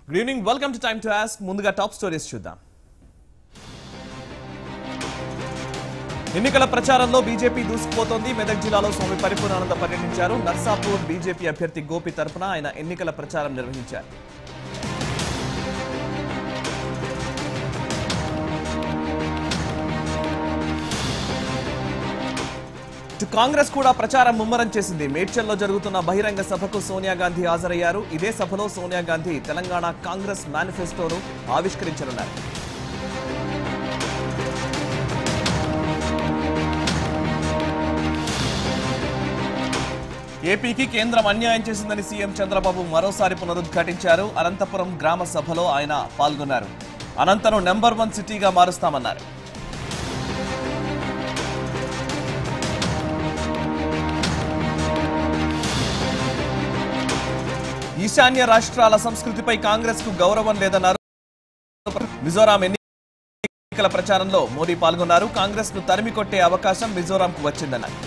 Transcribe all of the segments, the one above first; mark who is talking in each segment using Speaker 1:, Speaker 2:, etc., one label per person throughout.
Speaker 1: Good evening welcome to time to ask ముందుగా top stories చూద్దాం ఎన్నికల ప్రచారంలో బీజేపీ దూసుకుపోతోంది మెదక్ జిల్లాలో స్వామి పరిపూర్ణానంద పర్యటించారు నర్సాపూర్ బీజేపీ అభ్యర్థి గోపి తరపున ఆయన ఎన్నికల ప్రచారం నిర్వహించారు ఇటు కాంగ్రెస్ కూడా ప్రచారం ముమ్మరం చేసింది మేడ్చల్లో జరుగుతున్న బహిరంగ సభకు సోనియా గాంధీ హాజరయ్యారు ఇదే సభలో సోనియా గాంధీ తెలంగాణ కాంగ్రెస్ మేనిఫెస్టోను ఆవిష్కరించనున్నారు ఏపీకి కేంద్రం అన్యాయం చేసిందని సీఎం చంద్రబాబు మరోసారి పునరుద్ఘాటించారు అనంతపురం గ్రామ సభలో ఆయన పాల్గొన్నారు అనంతను నెంబర్ వన్ సిటీగా మారుస్తామన్నారు ఈశాన్య రాష్ట్రాల సంస్కృతిపై కాంగ్రెస్ కు గౌరవం లేదన్నారు మిజోరాం ఎన్నికల ప్రచారంలో మోడీ పాల్గొన్నారు కాంగ్రెస్ ను తరిమి కొట్టే అవకాశం మిజోరాంకు వచ్చిందన్నారు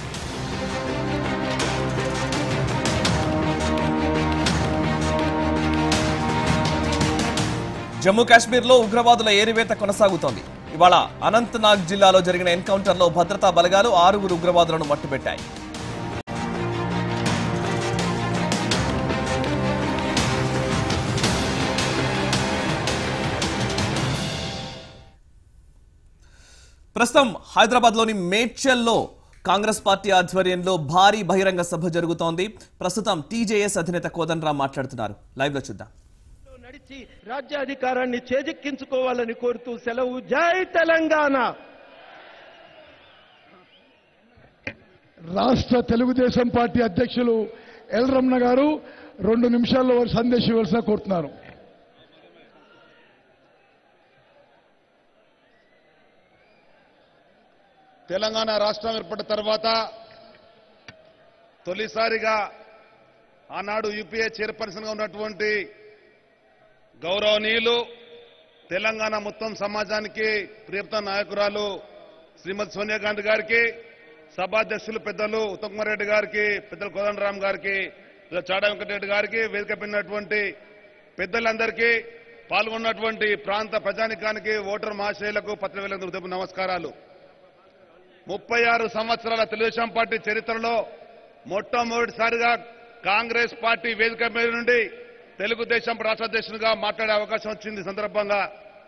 Speaker 1: జమ్మూ కాశ్మీర్లో ఉగ్రవాదుల ఏరివేత కొనసాగుతోంది ఇవాళ అనంతనాగ్ జిల్లాలో జరిగిన ఎన్కౌంటర్లో భద్రతా బలగాలు ఆరుగురు ఉగ్రవాదులను మట్టుబెట్టాయి ప్రస్తుతం హైదరాబాద్ లోని మేడ్చల్లో కాంగ్రెస్ పార్టీ ఆధ్వర్యంలో భారీ బహిరంగ సభ జరుగుతోంది ప్రస్తుతం టీజేఎస్ అధినేత కోదండరాం మాట్లాడుతున్నారు లైవ్ లో చూద్దాం
Speaker 2: నడిచి రాజ్యాధికారాన్ని చేజిక్కించుకోవాలని కోరుతూ సెలవు జై తెలంగాణ
Speaker 3: రాష్ట్ర తెలుగుదేశం పార్టీ అధ్యక్షులు ఎల్ రమణ గారు రెండు నిమిషాల్లో వారి సందేశం ఇవ్వాల్సిన కోరుతున్నారు
Speaker 4: తెలంగాణ రాష్ట్రం ఏర్పడిన తర్వాత తొలిసారిగా ఆనాడు యూపీఏ చైర్పర్సన్గా ఉన్నటువంటి గౌరవనీయులు తెలంగాణ మొత్తం సమాజానికి ప్రియత నాయకురాలు శ్రీమతి సోనియా గాంధీ గారికి సభాధ్యక్షులు పెద్దలు ఉత్తమ్ కుమార్ రెడ్డి గారికి పెద్దలు కోదండరామ్ గారికి పెద్దలు చాడా వెంకటరెడ్డి గారికి వేదిక పిన్నటువంటి పెద్దలందరికీ పాల్గొన్నటువంటి ప్రాంత ప్రజానికానికి ఓటర్ మహాశయులకు పత్రికలకు ఉదయం నమస్కారాలు ముప్పై ఆరు సంవత్సరాల తెలుగుదేశం పార్టీ చరిత్రలో మొట్టమొదటిసారిగా కాంగ్రెస్ పార్టీ వేదిక మీద నుండి తెలుగుదేశం రాష్ట్ర అధ్యక్షునిగా మాట్లాడే అవకాశం వచ్చింది ఈ సందర్భంగా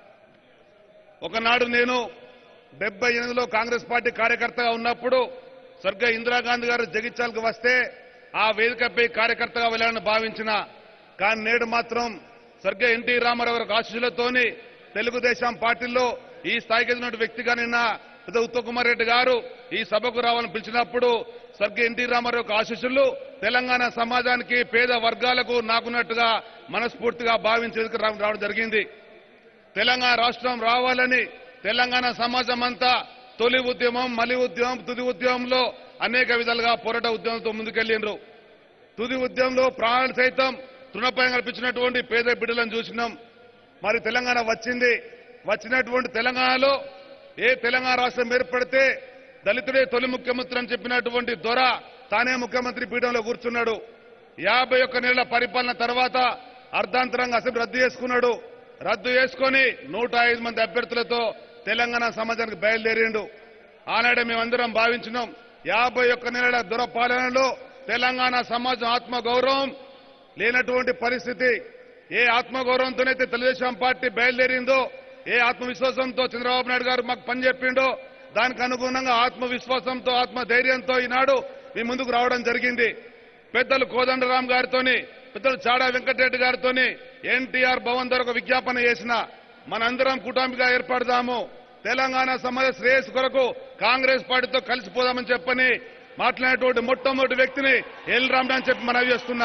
Speaker 4: ఒకనాడు నేను డెబ్బై ఎనిమిదిలో కాంగ్రెస్ పార్టీ కార్యకర్తగా ఉన్నప్పుడు స్వర్గ ఇందిరాగాంధీ గారు జగిత్యాలకు వస్తే ఆ వేదికపై కార్యకర్తగా వెళ్ళాలని భావించిన కానీ నేడు మాత్రం స్వర్గ ఎన్టీ రామారావు గారి ఆశీస్సులతోని తెలుగుదేశం పార్టీలో ఈ స్థాయికి ఎదిగిన వ్యక్తిగా నిన్న పెద్ద ఉత్తమ్ కుమార్ రెడ్డి గారు ఈ సభకు రావాలని పిలిచినప్పుడు స్వర్గీయ ఎన్టీ రామారావు యొక్క ఆశీస్సులు తెలంగాణ సమాజానికి పేద వర్గాలకు నాకున్నట్టుగా మనస్ఫూర్తిగా భావించి ఎదుకు రావడం జరిగింది తెలంగాణ రాష్ట్రం రావాలని తెలంగాణ సమాజం అంతా తొలి ఉద్యమం మలి ఉద్యమం తుది ఉద్యమంలో అనేక విధాలుగా పోరాట ఉద్యమంతో ముందుకెళ్లిండ్రు తుది ఉద్యమంలో ప్రాణాలు సైతం తృణపాయం కల్పించినటువంటి పేద బిడ్డలను చూసినాం మరి తెలంగాణ వచ్చింది వచ్చినటువంటి తెలంగాణలో ఏ తెలంగాణ రాష్ట్రం ఏర్పడితే దళితుడే తొలి ముఖ్యమంత్రి అని చెప్పినటువంటి దొర తానే ముఖ్యమంత్రి పీఠంలో కూర్చున్నాడు యాభై ఒక్క నెలల పరిపాలన తర్వాత అర్ధాంతరంగా అసెంబ్లీ రద్దు చేసుకున్నాడు రద్దు చేసుకొని నూట ఐదు మంది అభ్యర్థులతో తెలంగాణ సమాజానికి బయలుదేరిండు ఆనాడే మేమందరం భావించినాం యాభై ఒక్క నెలల దొర పాలనలో తెలంగాణ సమాజం ఆత్మ గౌరవం లేనటువంటి పరిస్థితి ఏ ఆత్మగౌరవంతోనైతే తెలుగుదేశం పార్టీ బయలుదేరిందో ఏ ఆత్మవిశ్వాసంతో చంద్రబాబు నాయుడు గారు మాకు పని చెప్పిండో దానికి అనుగుణంగా ఆత్మవిశ్వాసంతో ఆత్మధైర్యంతో ఈనాడు మీ ముందుకు రావడం జరిగింది పెద్దలు కోదండరాం గారితోని పెద్దలు చాడా వెంకటరెడ్డి గారితోని ఎన్టీఆర్ భవన్ ద్వారా ఒక విజ్ఞాపన చేసిన మనందరం కుటుంబిగా ఏర్పడదాము తెలంగాణ సమాజ శ్రేయస్సు కొరకు కాంగ్రెస్ పార్టీతో కలిసిపోదామని చెప్పని మాట్లాడినటువంటి మొట్టమొదటి వ్యక్తిని ఎల్ రామ్ అని చెప్పి మనవి చేస్తున్నా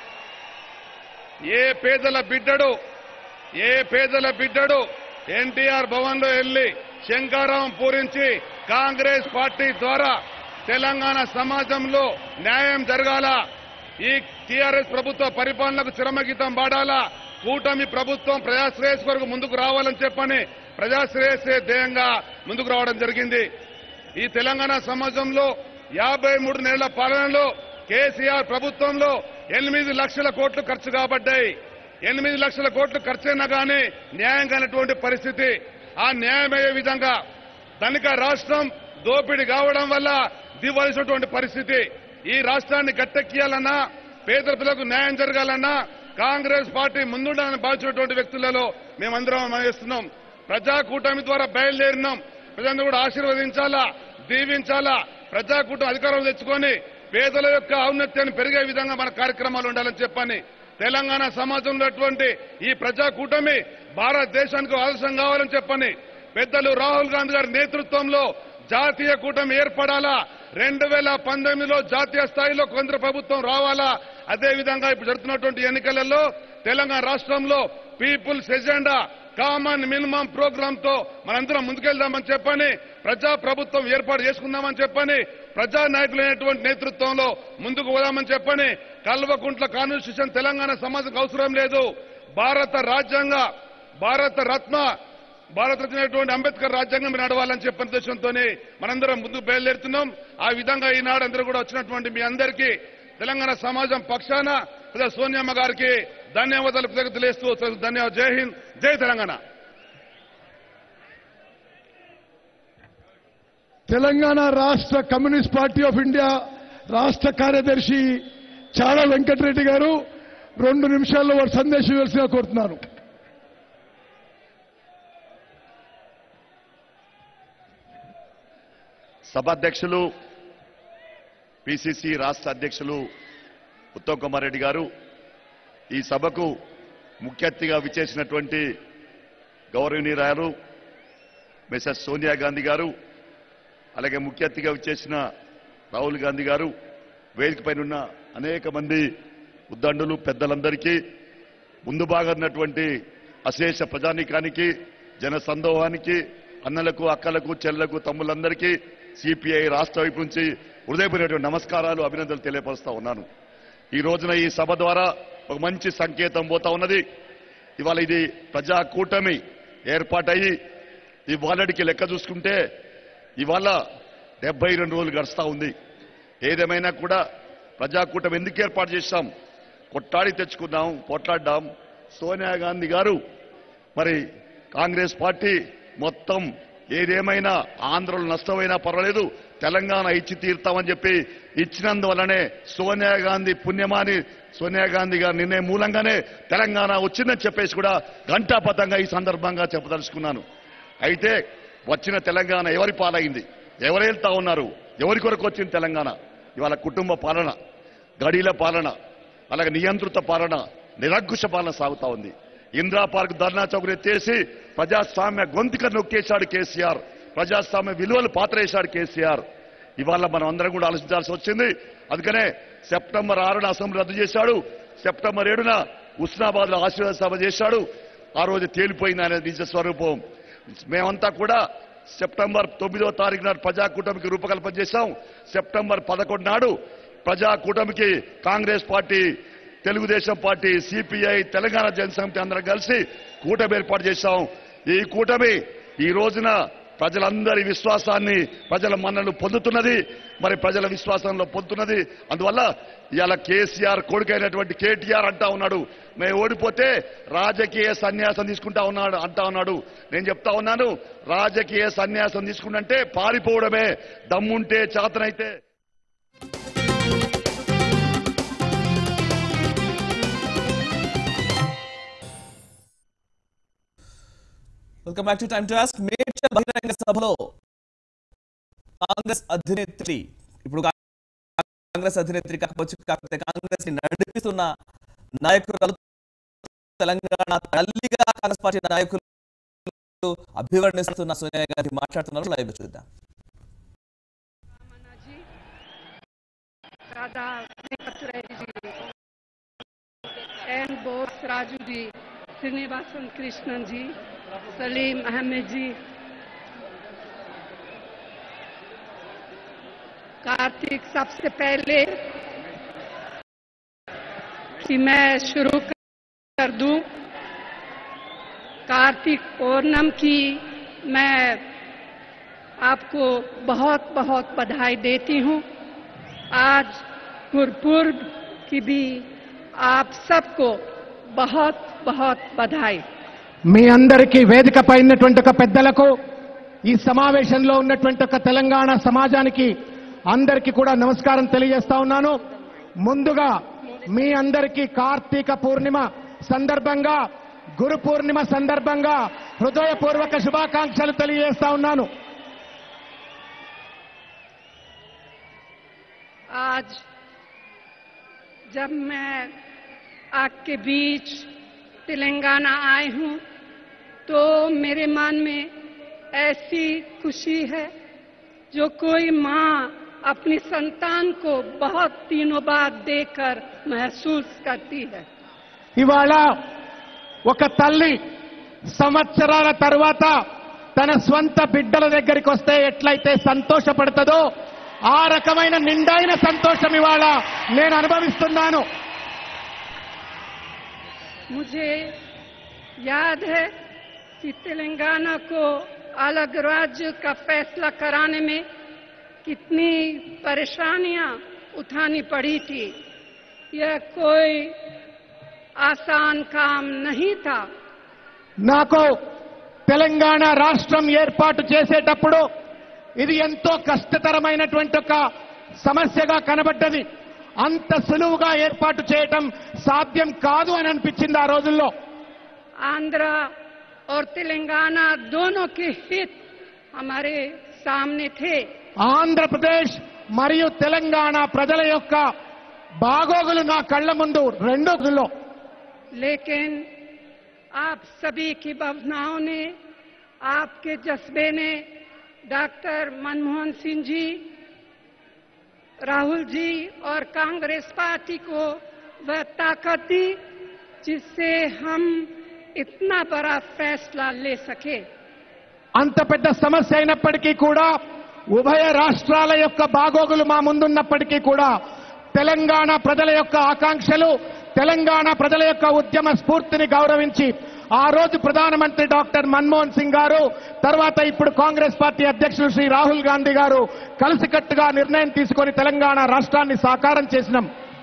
Speaker 4: ఏ పేదల బిడ్డడు ఏ పేదల బిడ్డడు ఎన్టీఆర్ భవన్ లో వెళ్లి శంకారావం పూరించి కాంగ్రెస్ పార్టీ ద్వారా తెలంగాణ సమాజంలో న్యాయం జరగాల ఈ టీఆర్ఎస్ ప్రభుత్వ పరిపాలనకు చిరమగీతం పాడాలా కూటమి ప్రభుత్వం ప్రజాశ్రేయస్ కొరకు ముందుకు రావాలని చెప్పని ప్రజాశ్రేయస్సే ధ్యేయంగా ముందుకు రావడం జరిగింది ఈ తెలంగాణ సమాజంలో యాభై మూడు నెలల పాలనలో కేసీఆర్ ప్రభుత్వంలో ఎనిమిది లక్షల కోట్లు ఖర్చు కాబడ్డాయి ఎనిమిది లక్షల కోట్లు ఖర్చైనా కానీ న్యాయం కానటువంటి పరిస్థితి ఆ న్యాయమయ్యే విధంగా ధనిక రాష్ట్రం దోపిడీ కావడం వల్ల దివాల్సినటువంటి పరిస్థితి ఈ రాష్ట్రాన్ని గట్టెక్కియాలన్నా పేద ప్రజలకు న్యాయం జరగాలన్నా కాంగ్రెస్ పార్టీ ముందుండాలని భావించినటువంటి వ్యక్తులలో మేమందరం చేస్తున్నాం ప్రజా కూటమి ద్వారా బయలుదేరినాం ప్రజలను కూడా ఆశీర్వదించాలా దీవించాలా ప్రజా కూటమి అధికారం తెచ్చుకొని పేదల యొక్క ఔన్నత్యాన్ని పెరిగే విధంగా మన కార్యక్రమాలు ఉండాలని చెప్పని తెలంగాణ సమాజంలో ఉన్నటువంటి ఈ ప్రజా కూటమి భారతదేశానికి ఆదర్శం కావాలని చెప్పని పెద్దలు రాహుల్ గాంధీ గారి నేతృత్వంలో జాతీయ కూటమి ఏర్పడాలా రెండు వేల పంతొమ్మిదిలో జాతీయ స్థాయిలో కేంద్ర ప్రభుత్వం రావాలా అదే విధంగా ఇప్పుడు జరుగుతున్నటువంటి ఎన్నికలలో తెలంగాణ రాష్ట్రంలో people's agenda common minimum programme తో మనందరం ముందుకెళ్దామని చెప్పని ప్రజా ప్రభుత్వం ఏర్పాటు చేసుకుందామని చెప్పని ప్రజా నాయకులైనటువంటి నేతృత్వంలో ముందుకు పోదామని చెప్పని కల్వకుంట్ల కాన్స్టిట్యూషన్ తెలంగాణ సమాజంకు అవసరం లేదు భారత రాజ్యాంగ భారత రత్న భారతరత్నటువంటి అంబేద్కర్ రాజ్యాంగం నడవాలని చెప్పిన ఉద్దేశంతో మనందరం ముందుకు బయలుదేరుతున్నాం ఆ విధంగా ఈనాడు అందరూ కూడా వచ్చినటువంటి మీ అందరికీ తెలంగాణ సమాజం పక్షాన ప్రజా సోనియమ్మ గారికి ధన్యవాదాలు కృతజ్ఞతలేస్తూ ధన్యవాదాలు జై హింద్ జై తెలంగాణ
Speaker 3: తెలంగాణ రాష్ట్ర కమ్యూనిస్ట్ పార్టీ ఆఫ్ ఇండియా రాష్ట్ర కార్యదర్శి చాడా వెంకటరెడ్డి గారు రెండు నిమిషాల్లో వారు సందేశం ఇవ్వాల్సిగా కోరుతున్నాను
Speaker 5: సభాధ్యక్షులు పిసిసి రాష్ట్ర అధ్యక్షులు ఉత్తమ్ కుమార్ రెడ్డి గారు ఈ సభకు ముఖ్య అతిథిగా విచ్చేసినటువంటి గౌరవనీయురాలు మిసెస్ సోనియా గాంధీ గారు అలాగే ముఖ్య అతిథిగా విచ్చేసిన రాహుల్ గాంధీ గారు వేదిక పైన ఉన్న అనేక మంది ఉద్దండులు పెద్దలందరికీ ముందు బాగా ఉన్నటువంటి అశేష ప్రజానీకానికి జన సందోహానికి అన్నలకు అక్కలకు చెల్లెలకు తమ్ములందరికీ సిపిఐ రాష్ట్ర వైపు నుంచి హృదయపూర్వక నమస్కారాలు అభినందనలు తెలియపరుస్తా ఉన్నాను ఈ రోజున ఈ సభ ద్వారా ఒక మంచి సంకేతం పోతా ఉన్నది ఇవాళ ఇది ప్రజా కూటమి ఏర్పాటయ్యి ఇవాళకి లెక్క చూసుకుంటే ఇవాళ డెబ్బై రెండు రోజులు గడుస్తా ఉంది ఏదేమైనా కూడా ప్రజాకూటమి ఎందుకు ఏర్పాటు చేశాం కొట్టాడి తెచ్చుకున్నాం పోట్లాడ్డాం సోనియా గాంధీ గారు మరి కాంగ్రెస్ పార్టీ మొత్తం ఏదేమైనా ఆంధ్రలో నష్టమైనా పర్వాలేదు తెలంగాణ ఇచ్చి తీరుతామని చెప్పి ఇచ్చినందువల్లనే సోనియా గాంధీ పుణ్యమాని సోనియా గాంధీ గారి నిర్ణయం మూలంగానే తెలంగాణ వచ్చిందని చెప్పేసి కూడా ఘంటాపథంగా ఈ సందర్భంగా చెప్పదలుచుకున్నాను అయితే వచ్చిన తెలంగాణ ఎవరి పాలైంది ఎవరు వెళ్తా ఉన్నారు ఎవరి కొరకు వచ్చింది తెలంగాణ ఇవాళ కుటుంబ పాలన గడీల పాలన అలాగే నియంత్రిత పాలన నిరంకుశ పాలన సాగుతా ఉంది ఇందిరా పార్క్ ధర్నా చౌక్ ఎత్తేసి ప్రజాస్వామ్య గొంతుక నొక్కేశాడు కేసీఆర్ ప్రజాస్వామ్య విలువలు పాత్రేశాడు కేసీఆర్ ఇవాళ మనం అందరం కూడా ఆలోచించాల్సి వచ్చింది అందుకనే సెప్టెంబర్ ఆరున అసెంబ్లీ రద్దు చేశాడు సెప్టెంబర్ ఏడున ఉస్నాబాద్ లో ఆశీర్వాద సభ చేశాడు ఆ రోజు తేలిపోయింది ఆయన నిజ స్వరూపం మేమంతా కూడా సెప్టెంబర్ తొమ్మిదో తారీఖు నాడు ప్రజా కూటమికి రూపకల్పన చేశాం సెప్టెంబర్ పదకొండు నాడు ప్రజా కూటమికి Congress party Telugu Desam party CPI Telangana Jana Samithi అందరం కలిసి కూటమి ఏర్పాటు చేశాం ఈ కూటమి ఈ రోజున ప్రజలందరి విశ్వాసాన్ని ప్రజల మన్నలు పొందుతున్నది మరి ప్రజల విశ్వాసంలో పొందుతున్నది అందువల్ల ఇవాళ కేసీఆర్ కొడుకైనటువంటి కేటీఆర్ అంటా ఉన్నాడు మేము ఓడిపోతే రాజకీయ సన్యాసం తీసుకుంటా ఉన్నాడు అంటా ఉన్నాడు నేను చెప్తా ఉన్నాను రాజకీయ సన్యాసం తీసుకుంటే పారిపోవడమే దమ్ముంటే చేతనైతే
Speaker 1: welcome back to time to ask Medchal బహిరంగ సభలో కాంగ్రెస్ అధినేత్రి ఇప్పుడు కాంగ్రెస్ అధినేత్రి కాకపోవచ్చు కాకపోతే కాంగ్రెస్ ని నడిపిస్తున్న నాయకురాలు తెలంగాణ తల్లిగా కాంగ్రెస్ పార్టీ నాయకులు అభివర్ణిస్తున్న సోనియా గాంధీ మాట్లాడుతున్నారు లైవ్ చూద్దాం
Speaker 6: Radha Venkatreddy ji, and boss Raju ji, Srinivasan Krishnan ji, Salim Ahmed ji, Kartik सबसे पहले कि मैं शुरू कर दूं कार्तिक पूर्णम की मैं आपको बहुत बहुत बधाई देती हूं आज गुरपुर्ब की भी आप सबको बहुत बहुत बधाई
Speaker 7: మీ అందరికీ వేదిక పైనటువంటి ఒక పెద్దలకు ఈ సమావేశంలో ఉన్నటువంటి ఒక తెలంగాణ సమాజానికి అందరికీ కూడా నమస్కారం తెలియజేస్తా ఉన్నాను ముందుగా మీ అందరికీ కార్తీక పూర్ణిమ సందర్భంగా గురు పూర్ణిమ సందర్భంగా హృదయపూర్వక శుభాకాంక్షలు తెలియజేస్తా ఉన్నాను
Speaker 6: आज जब मैं आपके बीच तेलंगाना आई हूं तो मेरे मन में ऐसी खुशी है जो कोई माँ अपनी संतान को बहुत दिनों बाद देखकर महसूस करती है
Speaker 7: ఇవాళ ఒక తల్లి సంవత్సరాల తర్వాత తన స్వంత బిడ్డల దగ్గరికి వస్తే ఎట్లయితే సంతోషపడుతుందో ఆ రకమైన నిండైన సంతోషం ఇవాళ నేను అనుభవిస్తున్నాను
Speaker 6: मुझे याद है कि तेलंगाना को अलग राज्य का फैसला कराने में कितनी परेशानियां उठानी पड़ी थी यह कोई आसान काम नहीं था
Speaker 7: నాకు తెలంగాణ రాష్ట్రం ఏర్పాటు చేసేటప్పుడు ఇది ఎంతో కష్టతరమైనటువంటి ఒక సమస్యగా కనబడ్డది అంత సులువుగా ఏర్పాటు చేయటం సాధ్యం కాదు అని అనిపించింది ఆ రోజుల్లో
Speaker 6: आंध्रा और तेलंगाना दोनों के हित हमारे सामने थे
Speaker 7: ఆంధ్రప్రదేశ్ మరియు తెలంగాణ ప్రజల యొక్క బాగోగులు నా కళ్ళ ముందు రెండు రోజుల్లో
Speaker 6: लेकिन आप सभी की भावनाओं ने आपके जज्बे ने डॉक्टर मनमोहन सिंह जी राहुल जी और कांग्रेस पार्टी को वह ताकत दी जिससे हम इतना बड़ा फैसला ले सके
Speaker 7: అంత పెద్ద సమస్య అయినప్పటికీ కూడా ఉభయ రాష్ట్రాల యొక్క బాగోగులు మా ముందున్నప్పటికీ కూడా తెలంగాణ ప్రజల యొక్క ఆకాంక్షలు తెలంగాణ ప్రజల యొక్క ఉద్యమ స్ఫూర్తిని గౌరవించి ఆ రోజు ప్రధానమంత్రి డాక్టర్ మన్మోహన్ సింగ్ గారు తర్వాత ఇప్పుడు కాంగ్రెస్ పార్టీ అధ్యక్షులు శ్రీ రాహుల్ గాంధీ గారు కలిసికట్టుగా నిర్ణయం తీసుకొని తెలంగాణ రాష్ట్రాన్ని సాకారం చేసినాం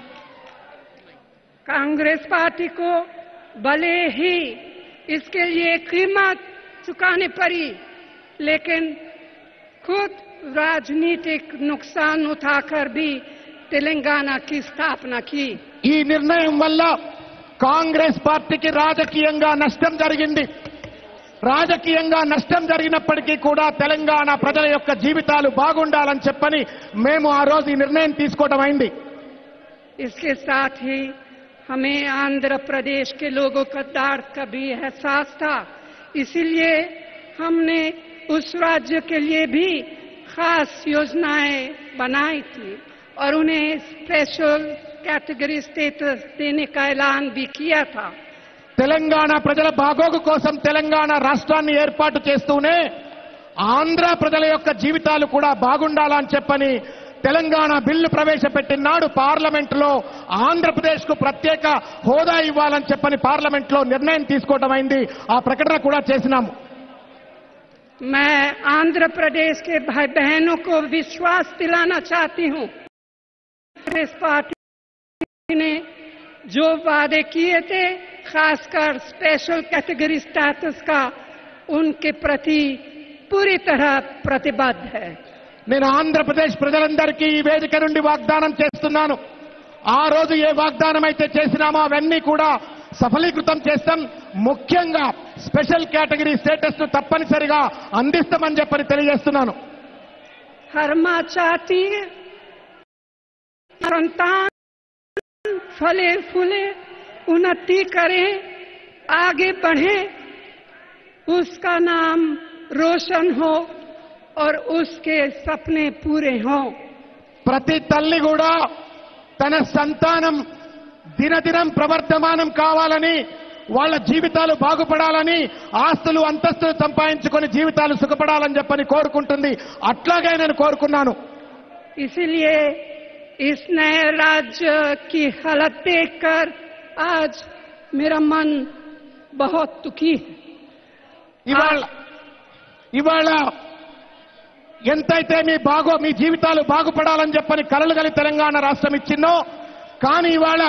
Speaker 6: कांग्रेस पार्टी को भले ही इसके लिए कीमत चुकानी पड़ी लेकिन खुद राजनीतिक नुकसान उठाकर भी तेलंगाना की स्थापना की
Speaker 7: ఈ నిర్ణయం వల్ల కాంగ్రెస్ పార్టీకి రాజకీయంగా నష్టం జరిగింది రాజకీయంగా నష్టం జరిగినప్పటికీ కూడా తెలంగాణ ప్రజల యొక్క జీవితాలు బాగుండాలని చెప్పని మేము ఆ రోజు ఈ నిర్ణయం తీసుకోవడం అయింది
Speaker 6: इसके साथ ही हमें आंध्र प्रदेश के लोगों का दर्द का भी एहसास था इसीलिए हमने उस राज्य के लिए भी खास योजनाएं बनाई थी और उन्हें स्पेशल कैटेगरी स्टेटस देने का ऐलान भी किया था
Speaker 7: తెలంగాణ ప్రజల బాగోగు కోసం తెలంగాణ రాష్ట్రాన్ని ఏర్పాటు చేస్తూనే ఆంధ్ర ప్రజల యొక్క జీవితాలు కూడా బాగుండాలని చెప్పని తెలంగాణ బిల్లు ప్రవేశపెట్టినాడు పార్లమెంటులో ఆంధ్రప్రదేశ్ కు ప్రత్యేక హోదా ఇవ్వాలని చెప్పని పార్లమెంట్ లో నిర్ణయం తీసుకోవడం అయింది ఆ ప్రకటన కూడా చేసినాము
Speaker 6: मैं आंध्र प्रदेश के भाई बहनों को विश्वास दिलाना चाहती हूं कांग्रेस पार्टी ने जो वादे किए थे खासकर स्पेशल कैटेगरी स्टेटस का उनके प्रति पूरी तरह प्रतिबद्ध है
Speaker 7: నేను ఆంధ్రప్రదేశ్ ప్రజలందరికీ ఈ వేదిక నుండి వాగ్దానం చేస్తున్నాను ఆ రోజు ఏ వాగ్దానం అయితే చేసినామో అవన్నీ కూడా సఫలీకృతం చేస్తాం ముఖ్యంగా స్పెషల్ కేటగిరీ స్టేటస్ ను తప్పనిసరిగా అందిస్తామని చెప్పని తెలియజేస్తున్నాను
Speaker 6: हर माँ चाहती है संतान फले फूले उन्नति करे आगे बढ़े उसका नाम रोशन हो और उसके सपने पूरे हों
Speaker 7: ప్రతి తల్లి కూడా తన సంతానం దినదినం ప్రవర్ధమానం కావాలని వాళ్ళ జీవితాలు బాగుపడాలని ఆస్తులు అంతస్తులు సంపాదించుకొని జీవితాలు సుఖపడాలని చెప్పని కోరుకుంటుంది అట్లాగే నేను కోరుకున్నాను
Speaker 6: इसीलिए इस नए राज्य की हालत देखकर आज मेरा मन बहुत दुखी है
Speaker 7: ఇవాళ ఇవాళ ఎంతైతే మీ బాగో మీ జీవితాలు బాగుపడాలని చెప్పని కలలు గలి తెలంగాణ రాష్ట్రం ఇచ్చిందో కానీ ఇవాళ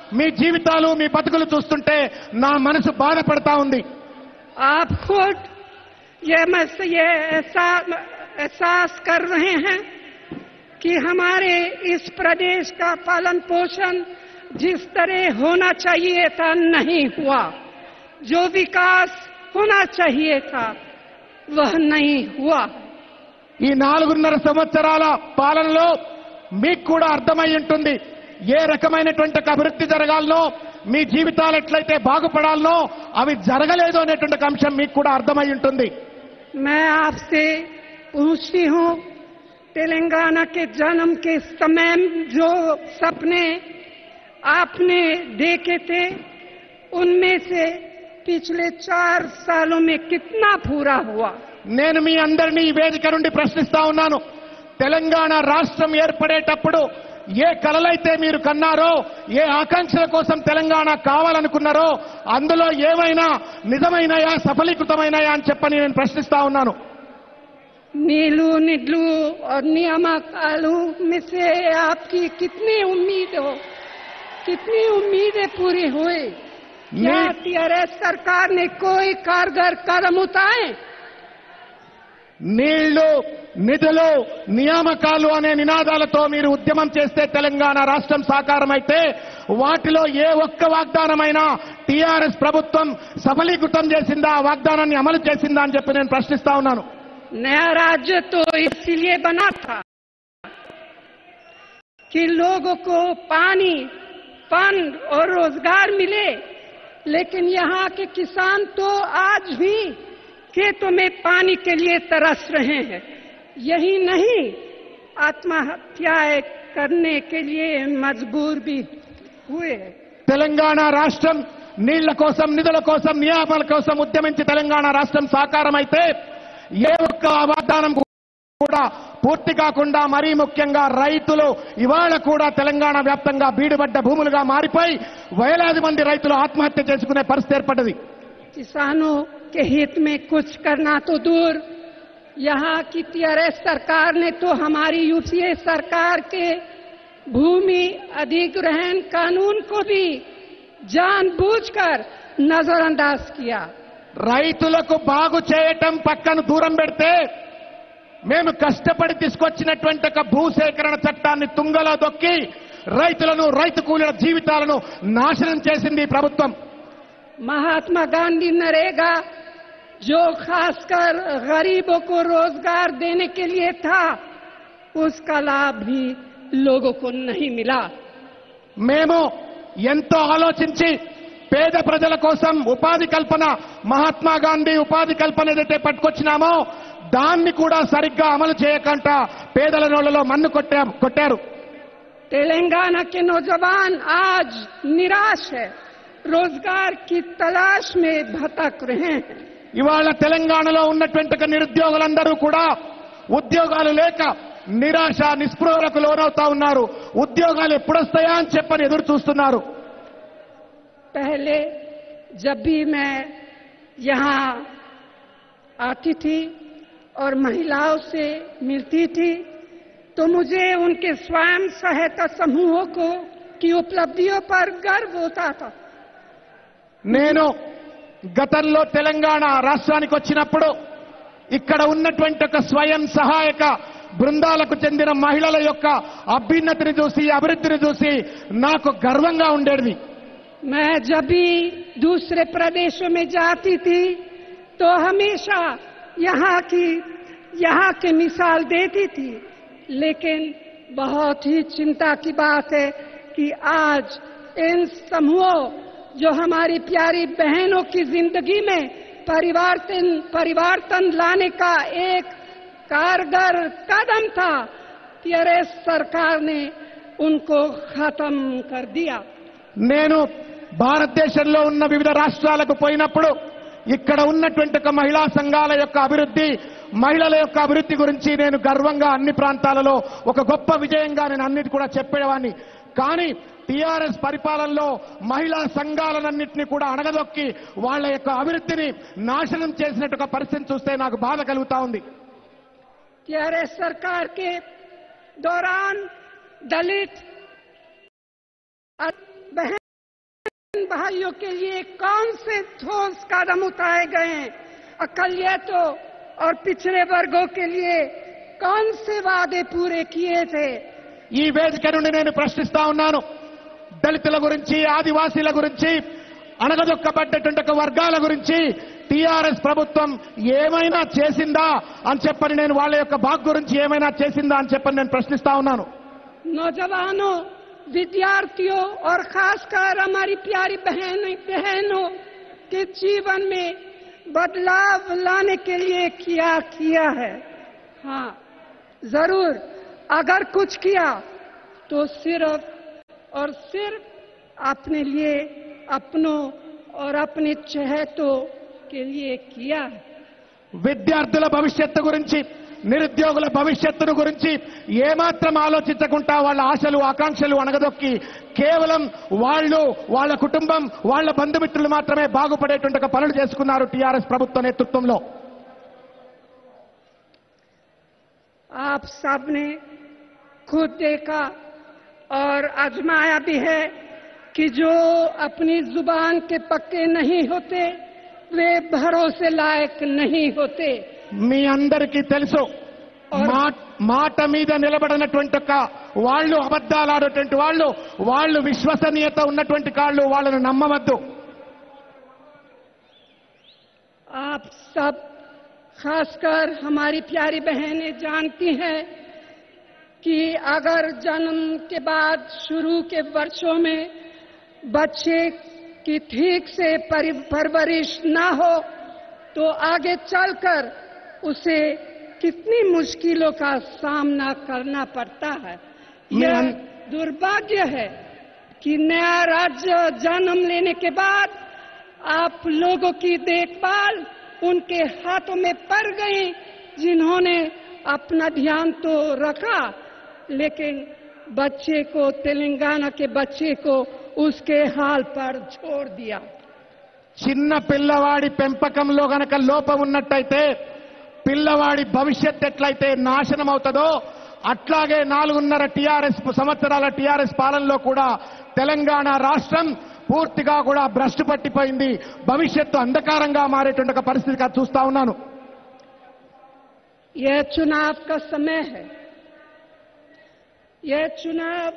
Speaker 7: మీ జీవితాలు మీ బతుకులు చూస్తుంటే నా మనసు బాధపడతా ఉంది
Speaker 6: आप खुद ये मस ये एहसा- एहसास कर रहे हैं कि हमारे इस प्रदेश का पालन पोषण जिस तरह होना चाहिए था नहीं हुआ जो विकास होना चाहिए था वह नहीं हुआ
Speaker 7: ఈ నాలుగున్నర సంవత్సరాల పాలనలో మీకు కూడా అర్థమై ఉంటుంది ఏ రకమైనటువంటి ఒక అభివృద్ధి జరగాలనో మీ జీవితాలు ఎట్లయితే బాగుపడాలనో అవి జరగలేదు అనేటువంటి ఒక అంశం మీకు కూడా అర్థమై ఉంటుంది
Speaker 6: मैं आपसे पूछती हूँ तेलंगाना के जन्म के समय जो सपने आपने देखे थे उनमें से पिछले चार सालों में कितना पूरा हुआ
Speaker 7: నేను మీ అందరినీ ఈ వేదిక నుండి ప్రశ్నిస్తా ఉన్నాను తెలంగాణ రాష్ట్రం ఏర్పడేటప్పుడు ఏ కలలైతే మీరు కన్నారో ఏ ఆకాంక్షల కోసం తెలంగాణ కావాలనుకున్నారో అందులో ఏమైనా నిజమైనయా సఫలీకృతమైనయా అని చెప్పని నేను ప్రశ్నిస్తా ఉన్నాను
Speaker 6: नीलू निडलू और नियामक आलू में से आपकी कितनी उम्मीद हो कितनी उम्मीदें पूरी हुई क्या
Speaker 7: नी-
Speaker 6: टीआरएस सरकार ने कोई कारगर कदम उठाए
Speaker 7: నీళ్లు నిధులు నియామకాలు అనే నినాదాలతో మీరు ఉద్యమం చేస్తే తెలంగాణ రాష్ట్రం సాకారమైతే వాటిలో ఏ ఒక్క వాగ్దానమైనా టీఆర్ఎస్ ప్రభుత్వం సఫలీకృతం చేసిందా ఆ వాగ్దానాన్ని అమలు చేసిందా అని చెప్పి నేను ప్రశ్నిస్తా ఉన్నాను
Speaker 6: नया राज्य तो इसलिए बना था कि लोगों को पानी फंड और रोजगार मिले लेकिन यहाँ के किसान तो आज भी खेतों में पानी के लिए तरस रहे हैं यही नहीं आत्महत्याएं करने के लिए मजबूर भी हुए हैं
Speaker 7: తెలంగాణ రాష్ట్రం నీళ్ల కోసం నిధుల కోసం నియామకాల కోసం ఉద్యమించి తెలంగాణ రాష్ట్రం సాకారమైతే ఏ ఒక్క వాగ్దానం కూడా పూర్తి కాకుండా మరీ ముఖ్యంగా రైతులు ఇవాళ కూడా తెలంగాణ వ్యాప్తంగా బీడుబడ్డ భూములుగా మారిపోయి వేలాది మంది రైతులు ఆత్మహత్య చేసుకునే పరిస్థితి ఏర్పడ్డది
Speaker 6: किसानों के हित में कुछ करना तो दूर यहाँ की टीआरएस सरकार ने तो हमारी यूपीए सरकार के भूमि अधिग्रहण कानून को भी जानबूझकर नजरअंदाज किया
Speaker 7: రైతులకు బాగు చేయటం పక్కను దూరం పెడితే మేము కష్టపడి తీసుకొచ్చినటువంటి ఒక భూసేకరణ చట్టాన్ని తుంగలో దొక్కి రైతులను రైతు కూలీల జీవితాలను నాశనం చేసింది ఈ ప్రభుత్వం
Speaker 6: महात्मा गांधी नरेगा जो खासकर गरीबों को रोजगार देने के लिए था उसका लाभ भी लोगों को नहीं मिला
Speaker 7: మేము ఎంతో ఆలోచించి పేద ప్రజల కోసం ఉపాధి కల్పన మహాత్మా గాంధీ ఉపాధి కల్పన ఏదైతే పట్టుకొచ్చినామో దాన్ని కూడా సరిగ్గా అమలు చేయకుండా పేదల నోళ్లలో మన్ను కొట్టా కొట్టారు
Speaker 6: तेलंगाना के नौजवान आज निराश है रोजगार की तलाश में भटक रहे हैं
Speaker 7: ఇవాళ తెలంగాణలో ఉన్నటువంటి ఒక నిరుద్యోగులందరూ కూడా ఉద్యోగాలు లేక నిరాశ నిస్పృహలకు లోనవుతా ఉన్నారు ఉద్యోగాలు ఎప్పుడొస్తాయా అని చెప్పని ఎదురు చూస్తున్నారు
Speaker 6: पहले जब भी मैं यहाँ आती थी और महिलाओं से मिलती थी तो मुझे उनके स्वयं सहायता समूहों को की उपलब्धियों पर गर्व होता था
Speaker 7: నేను గతంలో తెలంగాణ రాష్ట్రానికి వచ్చినప్పుడు ఇక్కడ ఉన్నటువంటి ఒక స్వయం సహాయక బృందాలకు చెందిన మహిళల యొక్క అభ్యున్నతిని చూసి అభివృద్ధిని చూసి నాకు గర్వంగా ఉండేది
Speaker 6: मैं जब भी दूसरे प्रदेशों में जाती थी तो हमेशा यहाँ की यहाँ की मिसाल देती थी लेकिन बहुत ही चिंता की बात है कि आज इन समूहों जो हमारी प्यारी बहनों की जिंदगी में परिवर्तन परिवर्तन लाने का एक कारगर कदम था टीआरएस सरकार ने उनको खत्म कर दिया
Speaker 7: నేను భారతదేశంలో ఉన్న వివిధ రాష్ట్రాలకు పోయినప్పుడు ఇక్కడ ఉన్నటువంటి ఒక మహిళా సంఘాల యొక్క అభివృద్ధి మహిళల యొక్క అభివృద్ధి గురించి నేను గర్వంగా అన్ని ప్రాంతాలలో ఒక గొప్ప విజయంగా నేను అన్నిటి కూడా చెప్పేవాడిని కానీ టీఆర్ఎస్ పరిపాలనలో మహిళా సంఘాలన్నింటినీ కూడా అణగదొక్కి వాళ్ళ యొక్క అభివృద్ధిని నాశనం చేసినట్టు ఒక పరిస్థితిని చూస్తే నాకు బాధ కలుగుతా ఉంది
Speaker 6: टीआरएस सरकार के दौरान दलित बहन भाइयों के लिए कौन से ठोस कदम उठाए गए हैं अकलियतों और पिछड़े वर्गों के लिए कौन से वादे पूरे किए थे
Speaker 7: ఈ వేదిక నుండి నేను ప్రశ్నిస్తా ఉన్నాను దళితుల గురించి ఆదివాసీల గురించి అణగదొక్కబడ్డటువంటి ఒక వర్గాల గురించి టీఆర్ఎస్ ప్రభుత్వం ఏమైనా చేసిందా అని చెప్పని నేను వాళ్ళ యొక్క బాగ్ గురించి ఏమైనా చేసిందా అని చెప్పని నేను ప్రశ్నిస్తా ఉన్నాను
Speaker 6: नौजवानों विद्यार्थियों और खासकर हमारी प्यारी बहन बहनों के जीवन में बदलाव लाने के लिए क्या किया है हाँ जरूर अगर कुछ किया तो सिर्फ और सिर्फ अपने लिए अपनों और अपने चहेतों के लिए किया है
Speaker 7: విద్యార్థుల భవిష్యత్తు గురించి నిరుద్యోగుల భవిష్యత్తును గురించి ఏమాత్రం ఆలోచించకుండా వాళ్ళ ఆశలు ఆకాంక్షలు అణగదొక్కి కేవలం వాళ్ళు వాళ్ళ కుటుంబం వాళ్ళ బంధుమిత్రులు మాత్రమే బాగుపడేటువంటి ఒక పనులు చేసుకున్నారు టీఆర్ఎస్ ప్రభుత్వ నేతృత్వంలో
Speaker 6: आप सबने खुद देखा और आजमाया भी है कि जो अपनी जुबान के पक्के नहीं होते वे भरोसे लायक नहीं होते
Speaker 7: మీ అందరికీ తెలుసు మా- మాట మీద నిలబడినటువంటి ఒక వాళ్ళు అబద్ధాలు ఆడేటువంటి వాళ్ళు వాళ్ళు విశ్వసనీయత ఉన్నటువంటి కాళ్ళు వాళ్ళను నమ్మవద్దు
Speaker 6: आप सब खासकर हमारी प्यारी बहनें जानती हैं कि अगर जन्म के बाद शुरू के वर्षों में बच्चे की ठीक से परि- परवरिश ना हो तो आगे चलकर उसे कितनी मुश्किलों का सामना करना पड़ता है यह
Speaker 7: मैं-
Speaker 6: दुर्भाग्य है कि नया राज्य जन्म लेने के बाद आप लोगों की देखभाल उनके हाथों में पड़ गई जिन्होंने अपना ध्यान तो रखा लेकिन बच्चे को तेलंगाना के बच्चे को उसके हाल पर छोड़ दिया
Speaker 7: చిన్న పిల్లవాడి పెంపకంలో గనక లోపం ఉన్నట్టయితే పిల్లవాడి భవిష్యత్ ఎట్లయితే నాశనం అవుతుందో అట్లాగే నాలుగున్నర టీఆర్ఎస్ సంవత్సరాల టీఆర్ఎస్ పాలనలో కూడా తెలంగాణ రాష్ట్రం పూర్తిగా కూడా భ్రష్టు పట్టిపోయింది భవిష్యత్తు అంధకారంగా మారేటువంటి ఒక పరిస్థితిగా చూస్తా ఉన్నాను
Speaker 6: यह चुनाव का समय है यह चुनाव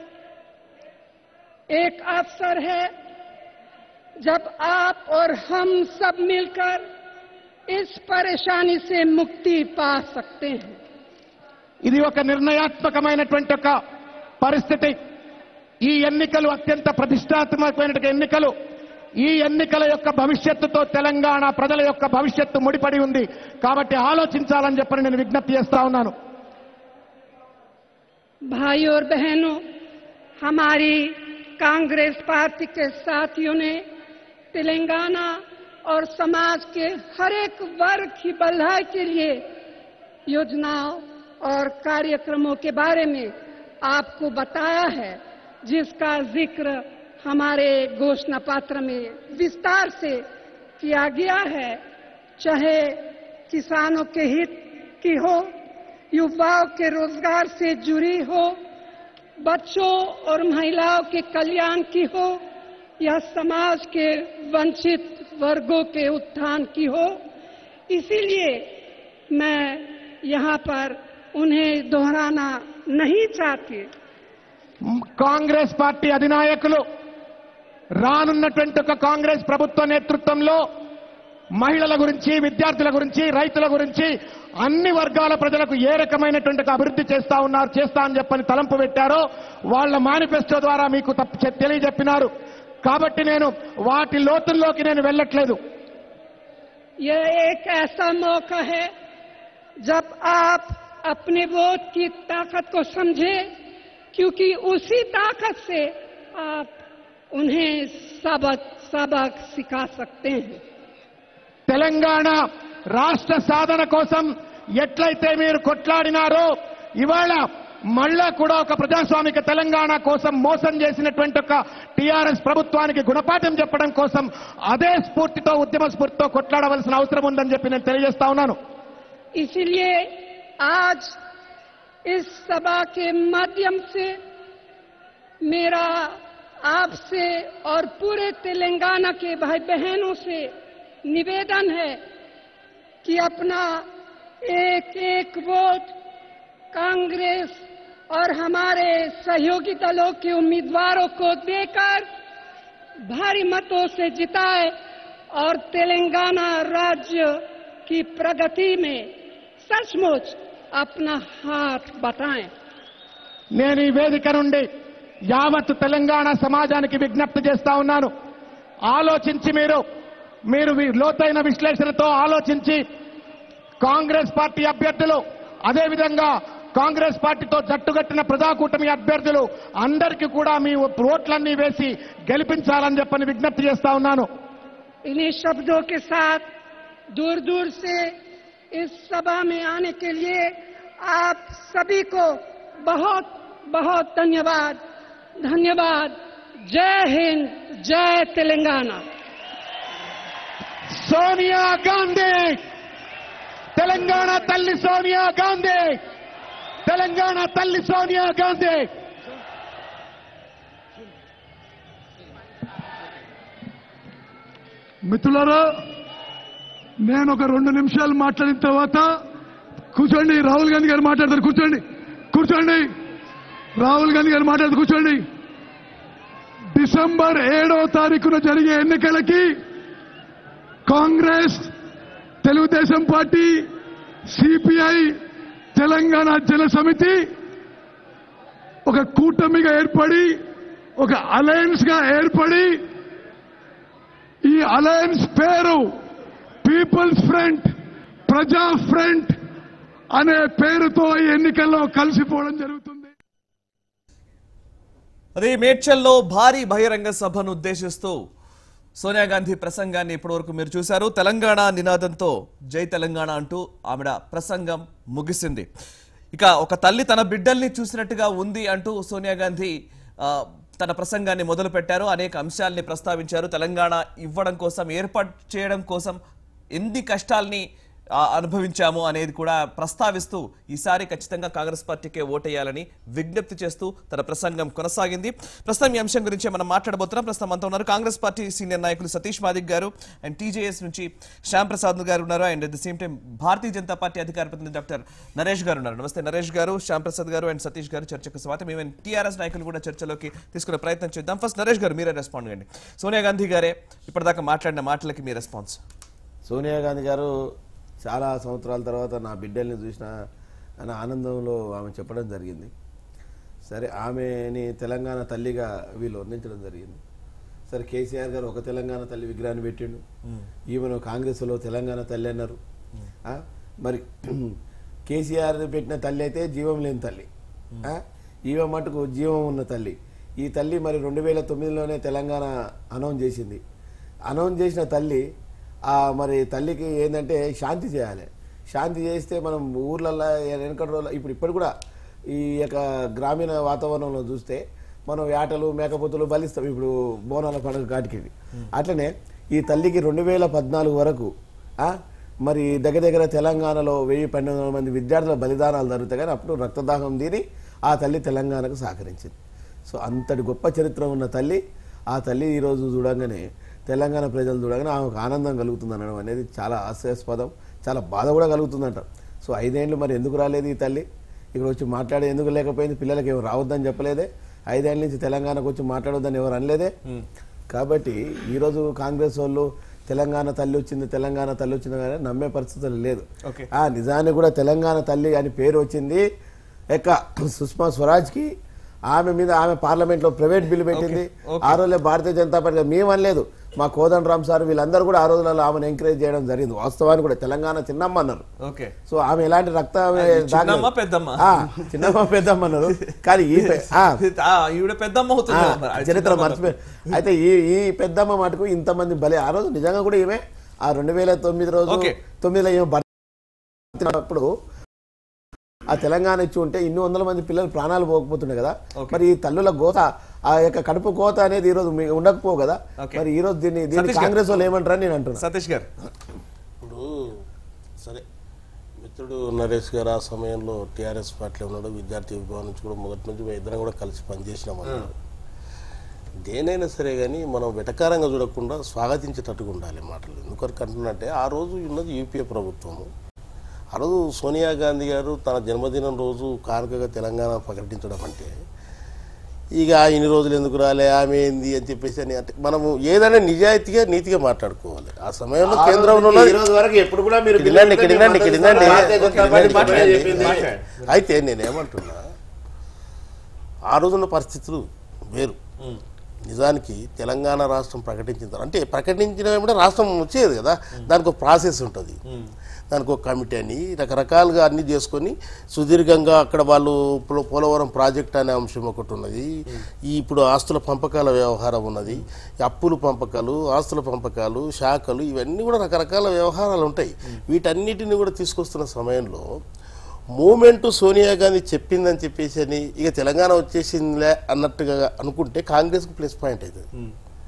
Speaker 6: एक अवसर है जब आप और हम सब मिलकर इस परेशानी से मुक्ति पा सकते हैं
Speaker 7: ఇది ఒక నిర్ణయాత్మకమైనటువంటి ఒక పరిస్థితి ఈ ఎన్నికలు అత్యంత ప్రతిష్టాత్మకమైనటువంటి ఎన్నికలు ఈ ఎన్నికల యొక్క భవిష్యత్తుతో తెలంగాణ ప్రజల యొక్క భవిష్యత్తు ముడిపడి ఉంది కాబట్టి ఆలోచించాలని చెప్పని నేను విజ్ఞప్తి చేస్తా ఉన్నాను
Speaker 6: भाइयों और बहनों हमारी कांग्रेस पार्टी के साथियों ने तेलंगाना और समाज के हर एक वर्ग की भलाई के लिए योजनाओं और कार्यक्रमों के बारे में आपको बताया है जिसका जिक्र हमारे घोषणा पत्र में विस्तार से किया गया है चाहे किसानों के हित की हो युवाओं के रोजगार से जुड़ी हो बच्चों और महिलाओं के कल्याण की हो या समाज के वंचित वर्गों के उत्थान की हो इसीलिए मैं यहाँ पर उन्हें दोहराना नहीं चाहती
Speaker 7: కాంగ్రెస్ పార్టీ అధినాయకులు రానున్నటువంటి ఒక కాంగ్రెస్ ప్రభుత్వ నేతృత్వంలో మహిళల గురించి విద్యార్థుల గురించి రైతుల గురించి అన్ని వర్గాల ప్రజలకు ఏ రకమైనటువంటి ఒక అభివృద్ధి చేస్తా ఉన్నారు చేస్తా అని చెప్పని తలంపు పెట్టారో వాళ్ళ మేనిఫెస్టో ద్వారా మీకు తప్ప- చె- తెలియజెప్పినారు కాబట్టి నేను వాటి లోతుల్లోకి నేను వెళ్ళట్లేదు
Speaker 6: यह एक ऐसा मौका है जब आप अपने वोट की ताकत को समझे क्योंकि उसी ताकत से आप उन्हें सबक सबक सिखा सकते हैं
Speaker 7: తెలంగాణ రాష్ట్ర సాధన కోసం ఎట్లయితే మీరు కొట్లాడినారో ఇవాళ మళ్ళా కూడా ఒక ప్రజాస్వామిక తెలంగాణ కోసం మోసం చేసినటువంటి ఒక టీఆర్ఎస్ ప్రభుత్వానికి గుణపాఠం చెప్పడం కోసం అదే స్ఫూర్తితో ఉద్యమ స్ఫూర్తితో కొట్లాడవలసిన అవసరం ఉందని చెప్పి నేను తెలియజేస్తా ఉన్నాను
Speaker 6: इसलिए आज इस सभा के माध्यम से मेरा आपसे और पूरे तेलंगाना के भाई बहनों से निवेदन है कि अपना एक एक वोट कांग्रेस और हमारे सहयोगी दलों के उम्मीदवारों को देकर भारी मतों से जिताए और तेलंगाना राज्य की प्रगति में सचमुच अपना हाथ बटाएं
Speaker 7: నేను ఈ వేదిక నుండి యావత్ తెలంగాణ సమాజానికి విజ్ఞప్తి చేస్తా ఉన్నాను ఆలోచించి మీరు మీరు వి- లోతైన విశ్లేషణతో ఆలోచించి కాంగ్రెస్ పార్టీ అభ్యర్థులు అదేవిధంగా కాంగ్రెస్ పార్టీతో జట్టుగట్టిన ప్రజాకూటమి అభ్యర్థులు అందరికీ కూడా మీ ఓట్లన్నీ వేసి గెలిపించాలని చెప్పని విజ్ఞప్తి చేస్తా ఉన్నాను
Speaker 6: इन्हीं शब्दों के साथ दूर दूर से इस सभा में आने के लिए आप सभी को बहुत बहुत धन्यवाद धन्यवाद जय हिंद जय तेलंगाना
Speaker 7: సోనియా గాంధీ తెలంగాణ తల్లి సోనియా గాంధీ తెలంగాణ తల్లి సోనియా గాంధీ
Speaker 3: మిత్రులారా నేను ఒక రెండు నిమిషాలు మాట్లాడిన తర్వాత కూర్చోండి రాహుల్ గాంధీ గారు మాట్లాడతారు కూర్చోండి కూర్చోండి రాహుల్ గాంధీ గారు మాట్లాడుతూ కూర్చోండి డిసెంబర్ ఏడో తారీఖున జరిగే ఎన్నికలకి కాంగ్రెస్ తెలుగుదేశం పార్టీ సిపిఐ తెలంగాణ జన సమితి ఒక కూటమిగా ఏర్పడి ఒక అలయన్స్ గా ఏర్పడి ఈ అలయన్స్ పేరు పీపుల్స్ ఫ్రంట్ ప్రజా ఫ్రంట్ అనే పేరుతో ఈ ఎన్నికల్లో కలిసిపోవడం జరుగుతుంది
Speaker 1: అదే మేడ్చల్లో భారీ బహిరంగ సభను ఉద్దేశిస్తూ సోనియా గాంధీ ప్రసంగాన్ని ఇప్పటివరకు మీరు చూశారు తెలంగాణ నినాదంతో జై తెలంగాణ అంటూ ఆవిడ ప్రసంగం ముగిసింది ఇక ఒక తల్లి తన బిడ్డల్ని చూసినట్టుగా ఉంది అంటూ సోనియా గాంధీ ఆ, తన ప్రసంగాన్ని మొదలు పెట్టారు అనేక అంశాల్ని ప్రస్తావించారు తెలంగాణ ఇవ్వడం కోసం ఏర్పాటు చేయడం కోసం ఎన్ని కష్టాల్ని ఆ, అనుభవించాము అనేది కూడా ప్రస్తావిస్తూ ఈసారి ఖచ్చితంగా కాంగ్రెస్ పార్టీకే ఓటేయాలని విజ్ఞప్తి చేస్తూ తన ప్రసంగం కొనసాగింది ప్రస్తుతం ఈ అంశం గురించి మనం మాట్లాడబోతున్నాం ప్రస్తుతం మనతో ఉన్నారు కాంగ్రెస్ పార్టీ సీనియర్ నాయకులు సతీష్ మాదిక్ గారు అండ్ టీజేఎస్ నుంచి శ్యామ్ ప్రసాద్ గారు ఉన్నారు and at the same time Bharatiya Janata party అధికార ప్రతినిధి డాక్టర్ నరేష్ గారు ఉన్నారు నమస్తే నరేష్ గారు శ్యామ్ ప్రసాద్ గారు అండ్ సతీష్ గారు చర్చకు స్వాగతం ఈవెన్ టీఆర్ఎస్ నాయకులు కూడా చర్చలోకి తీసుకునే ప్రయత్నం చేద్దాం ఫస్ట్ నరేష్ గారు మీరే రెస్పాండ్ కండి సోనియా గాంధీ గారే ఇప్పటిదాకా మాట్లాడిన మాటలకి మీ రెస్పాన్స్
Speaker 8: సోనియా గాంధీ గారు చాలా సంవత్సరాల తర్వాత నా బిడ్డల్ని చూసిన అనే ఆనందంలో ఆమె చెప్పడం జరిగింది సరే ఆమెని తెలంగాణ తల్లిగా వీళ్ళు వర్ణించడం జరిగింది సరే కేసీఆర్ గారు ఒక తెలంగాణ తల్లి విగ్రహాన్ని పెట్టిండు ఈమెను కాంగ్రెస్లో తెలంగాణ తల్లి అన్నారు ఆ? మరి కేసీఆర్ పెట్టిన తల్లి అయితే జీవం లేని తల్లి ఆ? ఈమె మటుకు జీవం ఉన్న తల్లి ఈ తల్లి మరి రెండు వేల తొమ్మిదిలోనే తెలంగాణ అనౌన్స్ చేసింది అనౌన్స్ చేసిన తల్లి ఆ మరి తల్లికి ఏంటంటే శాంతి చేయాలి శాంతి చేస్తే మనం ఊర్లల్లో వెనకటి రోజుల్లో ఇప్పుడు ఇప్పుడు కూడా ఈ యొక్క గ్రామీణ వాతావరణంలో చూస్తే మనం వేటలు మేకపోతులు బలిస్తాం ఇప్పుడు బోనాల పండుగ కాటికి అట్లనే ఈ తల్లికి రెండు వేల పద్నాలుగు వరకు ఆ, మరి దగ్గర దగ్గర తెలంగాణలో వెయ్యి పన్నెండు వందల మంది విద్యార్థుల బలిదానాలు జరుగుతాయి కానీ అప్పుడు రక్తదాహం తీరి ఆ తల్లి తెలంగాణకు సహకరించింది సో అంతటి గొప్ప చరిత్ర ఉన్న తల్లి ఆ తల్లి ఈరోజు చూడంగానే తెలంగాణ ప్రజలు చూడగానే ఆమెకు ఆనందం కలుగుతుంది అనడం అనేది చాలా హాస్యాస్పదం చాలా బాధ కూడా కలుగుతుందంట సో ఐదేండ్లు మరి ఎందుకు రాలేదు ఈ తల్లి ఇక్కడ వచ్చి మాట్లాడే ఎందుకు లేకపోయింది పిల్లలకి ఎవరు రావద్దని చెప్పలేదే ఐదేళ్ల నుంచి తెలంగాణకు వచ్చి మాట్లాడొద్దని ఎవరు అనలేదే కాబట్టి ఈరోజు కాంగ్రెస్ వాళ్ళు తెలంగాణ తల్లి వచ్చింది తెలంగాణ తల్లి వచ్చింది కానీ నమ్మే పరిస్థితులు లేదు
Speaker 1: Okay.
Speaker 8: ఆ నిజానికి కూడా తెలంగాణ తల్లి అని పేరు వచ్చింది ఎక్క సుష్మా స్వరాజ్కి ఆమె మీద ఆమె పార్లమెంట్ లో ప్రైవేట్ బిల్లు పెట్టింది
Speaker 1: okay.
Speaker 8: ఆ రోజులే భారతీయ జనతా పార్టీ మేము అనలేదు మా కోదండ రామ్ సార్ వీళ్ళందరూ కూడా ఆ రోజులలో ఆమెను ఎంకరేజ్ చేయడం జరిగింది వాస్తవానికి కూడా తెలంగాణ చిన్నమ్మ అన్నారు
Speaker 1: ఓకే
Speaker 8: సో ఆమె ఎలాంటి రక్త
Speaker 1: చిన్నమ్మ, పెద్దమ్మ?
Speaker 8: చిన్నమ్మ పెద్దమ్మ అన్నారు కానీ ఈ పె- ఆ,
Speaker 1: ఆ, ఈవిడ పెద్దమ్మ
Speaker 8: ఆ,
Speaker 1: అవుతుంది
Speaker 8: చరిత్ర
Speaker 1: చిన్నమ్మ.
Speaker 8: మర్చిపోయి అయితే ఈ ఈ పెద్దమ్మ మటుకు ఇంతమంది బలే ఆ రోజు నిజంగా కూడా ఈమె ఆ రెండు వేల తొమ్మిది రోజు
Speaker 1: Okay.
Speaker 8: తొమ్మిదిలో ఈమె భర్తప్పుడు ఆ తెలంగాణ ఇచ్చి ఉంటే ఇన్ని వందల మంది పిల్లలు ప్రాణాలు పోకపోతుండే కదా
Speaker 1: Okay.
Speaker 8: మరి ఈ తల్లుల గోత ఆ యొక్క కడుపు కోత అనేది ఈ రోజు మీ- ఉండకపోవు కదా
Speaker 1: Okay.
Speaker 8: మరి ఈ రోజు దీన్ని దీన్ని
Speaker 1: సతీష్ గారు.
Speaker 8: కాంగ్రెస్ వాళ్ళు ఏమంటారని నేను అంటున్నా
Speaker 1: సతీష్ గారు
Speaker 9: ఇప్పుడు సరే మిత్రుడు నరేష్ గారు ఆ సమయంలో టీఆర్ఎస్ పార్టీలో ఉన్నాడు విద్యార్థి విభాగం నుంచి కూడా మొదటి నుంచి మేము ఇద్దరం కూడా కలిసి పనిచేసినాం అన్నాడు దేనైనా సరే కానీ మనం వెటకారంగా చూడకుండా స్వాగతించేటట్టుగా ఉండాలి మాటలు ఎందుకొరకు అంటున్నట్టే ఆ రోజు ఉన్నది యూపీఏ ప్రభుత్వము ఆ రోజు సోనియా గాంధీ గారు తన జన్మదినం రోజు కానుకగా తెలంగాణ ప్రకటించడం అంటే ఇక ఇన్ని రోజులు ఎందుకు రాలే ఆమె ఏంది అని చెప్పేసి అని అంటే మనము ఏదైనా నిజాయితీగా నీతిగా మాట్లాడుకోవాలి ఆ సమయంలో కేంద్రంలో ఉన్నది
Speaker 8: ఈ రోజు వరకు ఎప్పుడు కూడా మీరు
Speaker 9: ఇక్కడ వినండి, ఇక్కడ వినండి, ఇక్కడ వినండి.
Speaker 8: భారతీయ జనతా పార్టీ
Speaker 9: ఇక్కడ
Speaker 8: పక్కనే
Speaker 9: వినండి.
Speaker 8: చెప్పింది.
Speaker 9: అయితే నేనేమంటున్నా ఆ రోజున్న పరిస్థితులు వేరు నిజానికి తెలంగాణ రాష్ట్రం ప్రకటించిన తర్వాత అంటే ప్రకటించిన వెంబడే రాష్ట్రం వచ్చేది కదా దానికి ఒక ప్రాసెస్ ఉంటుంది దానికి ఒక కమిటీ అని రకరకాలుగా అన్ని చేసుకొని సుదీర్ఘంగా అక్కడ వాళ్ళు ఇప్పుడు పోలవరం ప్రాజెక్ట్ అనే అంశం ఒకటి ఉన్నది ఈ ఇప్పుడు ఆస్తుల పంపకాల వ్యవహారం ఉన్నది ఈ అప్పులు పంపకాలు ఆస్తుల పంపకాలు శాఖలు ఇవన్నీ కూడా రకరకాల వ్యవహారాలు ఉంటాయి వీటన్నిటిని కూడా తీసుకొస్తున్న సమయంలో మూమెంట్ సోనియా గాంధీ చెప్పిందని చెప్పేసి అని ఇక తెలంగాణ వచ్చేసిందిలే అన్నట్టుగా అనుకుంటే కాంగ్రెస్కి ప్లస్ పాయింట్ అవుతుంది